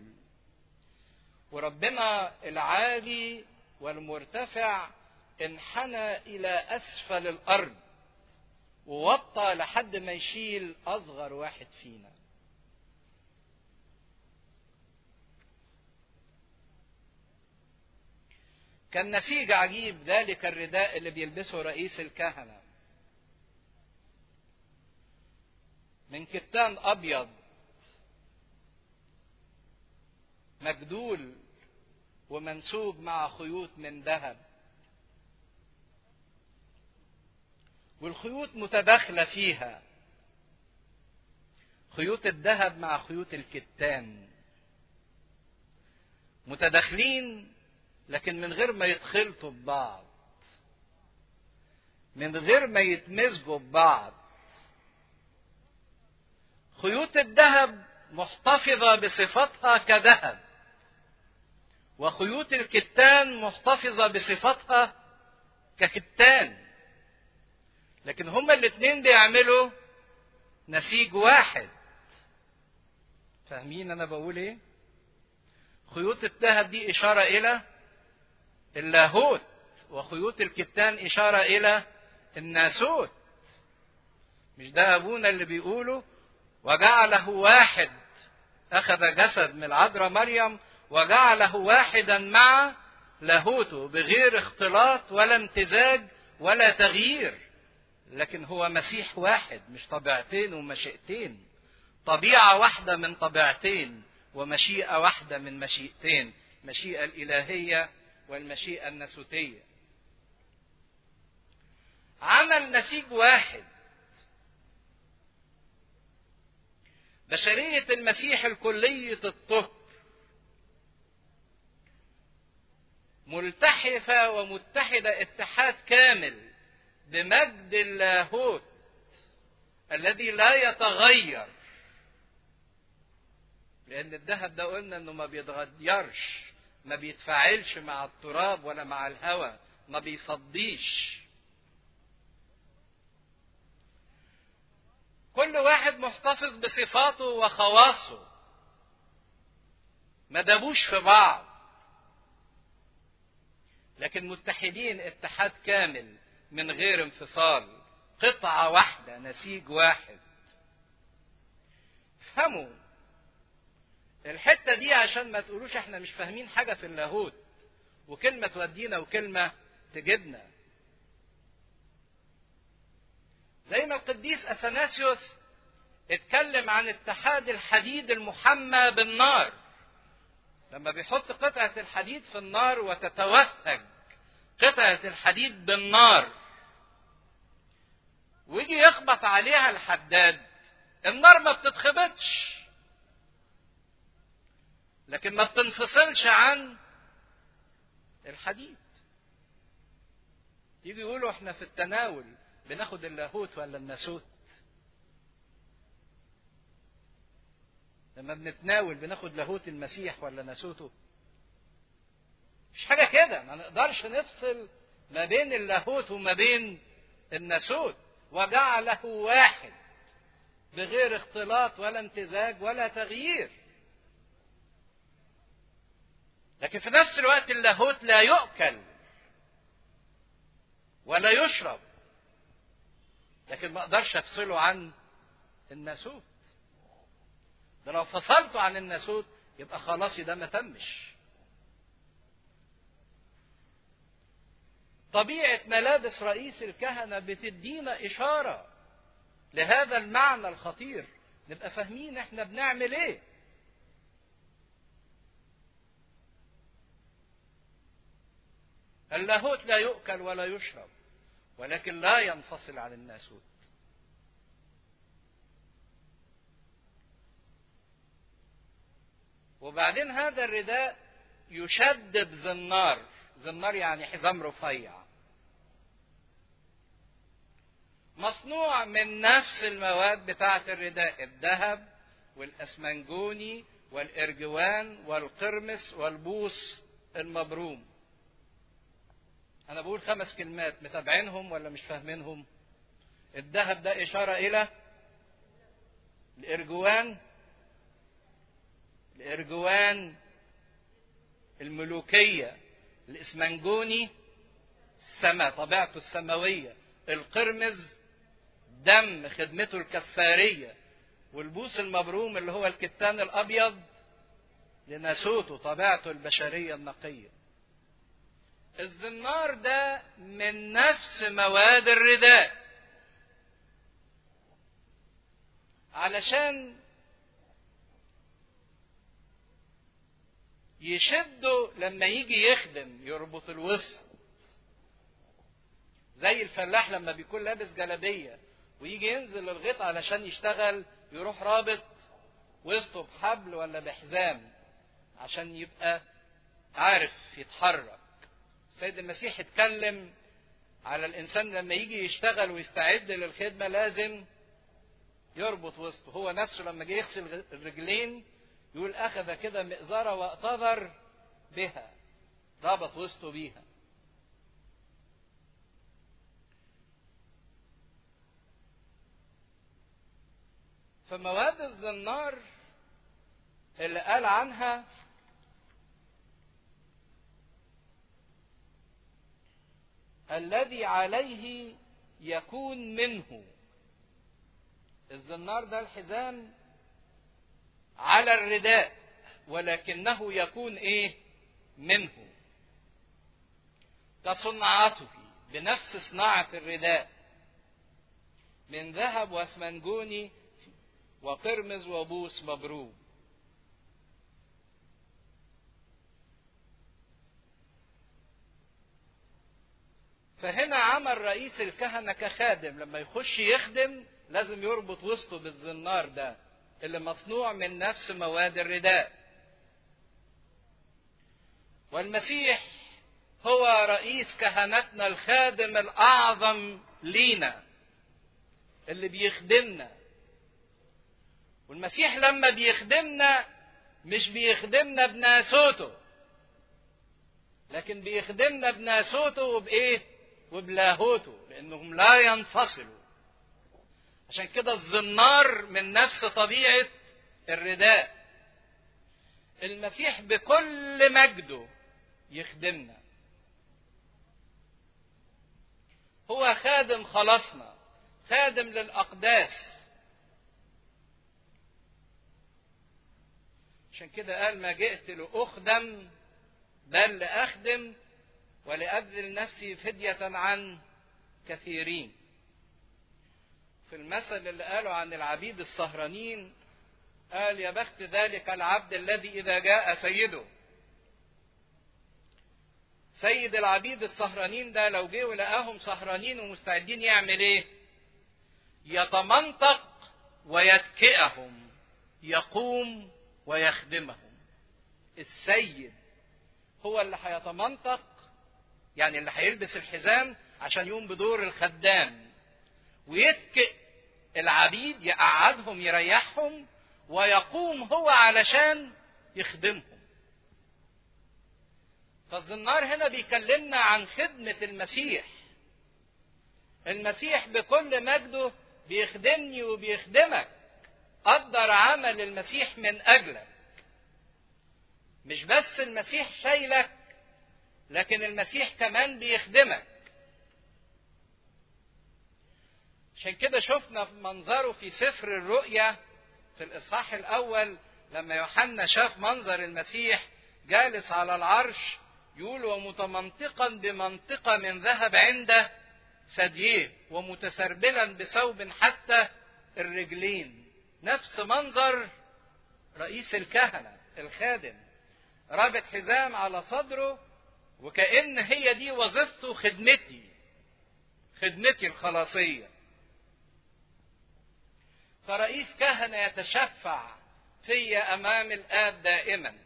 وربنا العالي والمرتفع انحنى الى اسفل الارض ووطى لحد ما يشيل اصغر واحد فينا كان نسيج عجيب ذلك الرداء اللي بيلبسه رئيس الكهنة من كتان أبيض مجدول ومنسوج مع خيوط من ذهب والخيوط متداخلة فيها خيوط الذهب مع خيوط الكتان متداخلين لكن من غير ما يتخلطوا ببعض من غير ما يتمزجوا ببعض خيوط الذهب محتفظة بصفتها كذهب وخيوط الكتان محتفظة بصفتها ككتان لكن هما الاثنين بيعملوا نسيج واحد فاهمين انا بقول ايه خيوط الذهب دي اشاره الى اللاهوت وخيوط الكتان اشاره الى الناسوت مش ده ابونا اللي بيقوله وجعله واحد اخذ جسد من العذراء مريم وجعله واحدا مع لاهوته بغير اختلاط ولا امتزاج ولا تغيير لكن هو مسيح واحد مش طبيعتين ومشيئتين طبيعة واحدة من طبيعتين ومشيئة واحدة من مشيئتين مشيئة الإلهية والمشيئة الناسوتية عمل نسيج واحد بشرية المسيح الكلية الطهر ملتحفة ومتحدة اتحاد كامل بمجد اللاهوت الذي لا يتغير لأن الذهب ده قلنا إنه ما بيتغيرش ما بيتفاعلش مع التراب ولا مع الهواء ما بيصديش كل واحد محتفظ بصفاته وخواصه ما دابوش في بعض لكن متحدين اتحاد كامل من غير انفصال قطعة واحدة نسيج واحد افهموا الحتة دي عشان ما تقولوش احنا مش فاهمين حاجة في اللاهوت وكلمة تودينا وكلمة تجيبنا زي ما القديس اثناسيوس اتكلم عن اتحاد الحديد المحمى بالنار لما بيحط قطعة الحديد في النار وتتوهج قطعة الحديد بالنار ويجي يخبط عليها الحداد النار ما بتتخبطش لكن ما بتنفصلش عن الحديد يجي يقولوا احنا في التناول بناخد اللاهوت ولا الناسوت لما بنتناول بناخد لاهوت المسيح ولا ناسوته مش حاجة كده ما نقدرش نفصل ما بين اللاهوت وما بين الناسوت وجعله واحد بغير اختلاط ولا امتزاج ولا تغيير لكن في نفس الوقت اللاهوت لا يؤكل ولا يشرب لكن ما اقدرش افصله عن الناسوت ده لو فصلته عن الناسوت يبقى خلاص ده ما تمش طبيعة ملابس رئيس الكهنة بتدينا إشارة لهذا المعنى الخطير نبقى فاهمين احنا بنعمل ايه اللاهوت لا يؤكل ولا يشرب ولكن لا ينفصل عن الناسوت وبعدين هذا الرداء يشد بزنار زنار يعني حزام رفيع مصنوع من نفس المواد بتاعة الرداء الذهب والأسمنجوني والإرجوان والقرمس والبوص المبروم أنا بقول خمس كلمات متابعينهم ولا مش فاهمينهم الذهب ده إشارة إلى الإرجوان الإرجوان الملوكية الإسمنجوني السماء طبيعته السماوية القرمز دم خدمته الكفارية والبوس المبروم اللي هو الكتان الأبيض لناسوته طبيعته البشرية النقية الزنار ده من نفس مواد الرداء علشان يشده لما يجي يخدم يربط الوسط زي الفلاح لما بيكون لابس جلابيه ويجي ينزل الغيط علشان يشتغل يروح رابط وسطه بحبل ولا بحزام عشان يبقى عارف يتحرك السيد المسيح اتكلم على الانسان لما يجي يشتغل ويستعد للخدمه لازم يربط وسطه هو نفسه لما جه يغسل الرجلين يقول اخذ كده مئزره واقتذر بها ربط وسطه بيها فمواد الزنار اللي قال عنها الذي عليه يكون منه الزنار ده الحزام على الرداء ولكنه يكون ايه منه كصنعته بنفس صناعة الرداء من ذهب واسمنجوني وقرمز وبوس مبروم فهنا عمل رئيس الكهنة كخادم لما يخش يخدم لازم يربط وسطه بالزنار ده اللي مصنوع من نفس مواد الرداء والمسيح هو رئيس كهنتنا الخادم الأعظم لينا اللي بيخدمنا والمسيح لما بيخدمنا مش بيخدمنا بناسوته لكن بيخدمنا بناسوته وبايه وبلاهوته لانهم لا ينفصلوا عشان كده الزنار من نفس طبيعه الرداء المسيح بكل مجده يخدمنا هو خادم خلاصنا خادم للاقداس عشان كده قال ما جئت لأخدم بل لأخدم ولأبذل نفسي فدية عن كثيرين في المثل اللي قاله عن العبيد السهرانين قال يا بخت ذلك العبد الذي إذا جاء سيده سيد العبيد السهرانين ده لو جه ولقاهم سهرانين ومستعدين يعمل ايه يتمنطق ويتكئهم يقوم ويخدمهم السيد هو اللي هيتمنطق يعني اللي هيلبس الحزام عشان يقوم بدور الخدام ويتكئ العبيد يقعدهم يريحهم ويقوم هو علشان يخدمهم فالزنار هنا بيكلمنا عن خدمة المسيح المسيح بكل مجده بيخدمني وبيخدمك قدر عمل المسيح من أجلك مش بس المسيح شايلك لكن المسيح كمان بيخدمك عشان كده شفنا في منظره في سفر الرؤيا في الإصحاح الأول لما يوحنا شاف منظر المسيح جالس على العرش يقول ومتمنطقا بمنطقة من ذهب عند ثدييه ومتسربلا بثوب حتى الرجلين نفس منظر رئيس الكهنة الخادم رابط حزام على صدره وكأن هي دي وظيفته خدمتي خدمتي الخلاصية فرئيس كهنة يتشفع في أمام الآب دائما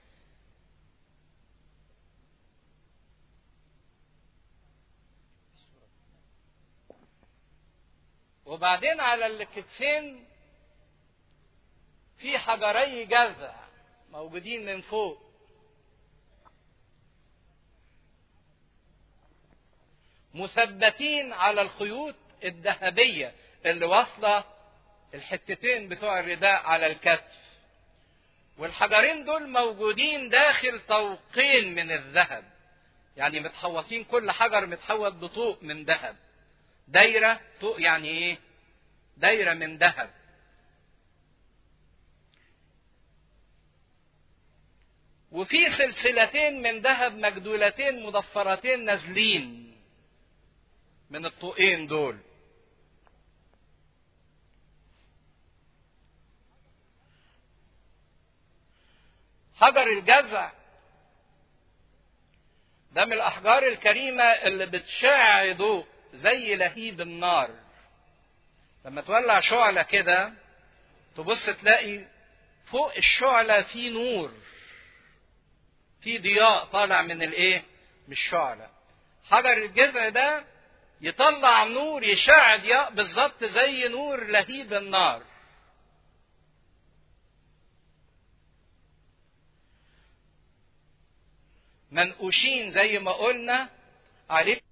وبعدين على الكتفين في حجري جذع موجودين من فوق مثبتين على الخيوط الذهبية اللي واصلة الحتتين بتوع الرداء على الكتف والحجرين دول موجودين داخل طوقين من الذهب يعني متحوطين كل حجر متحوط بطوق من ذهب دايرة طوق يعني ايه دايرة من ذهب وفي سلسلتين من ذهب مجدولتين مضفرتين نازلين من الطوقين دول حجر الجزع ده من الأحجار الكريمة اللي بتشع ضوء زي لهيب النار لما تولع شعلة كده تبص تلاقي فوق الشعلة في نور في ضياء طالع من الايه من الشعلة حجر الجذع ده يطلع نور يشع ضياء بالظبط زي نور لهيب النار منقوشين زي ما قلنا عليه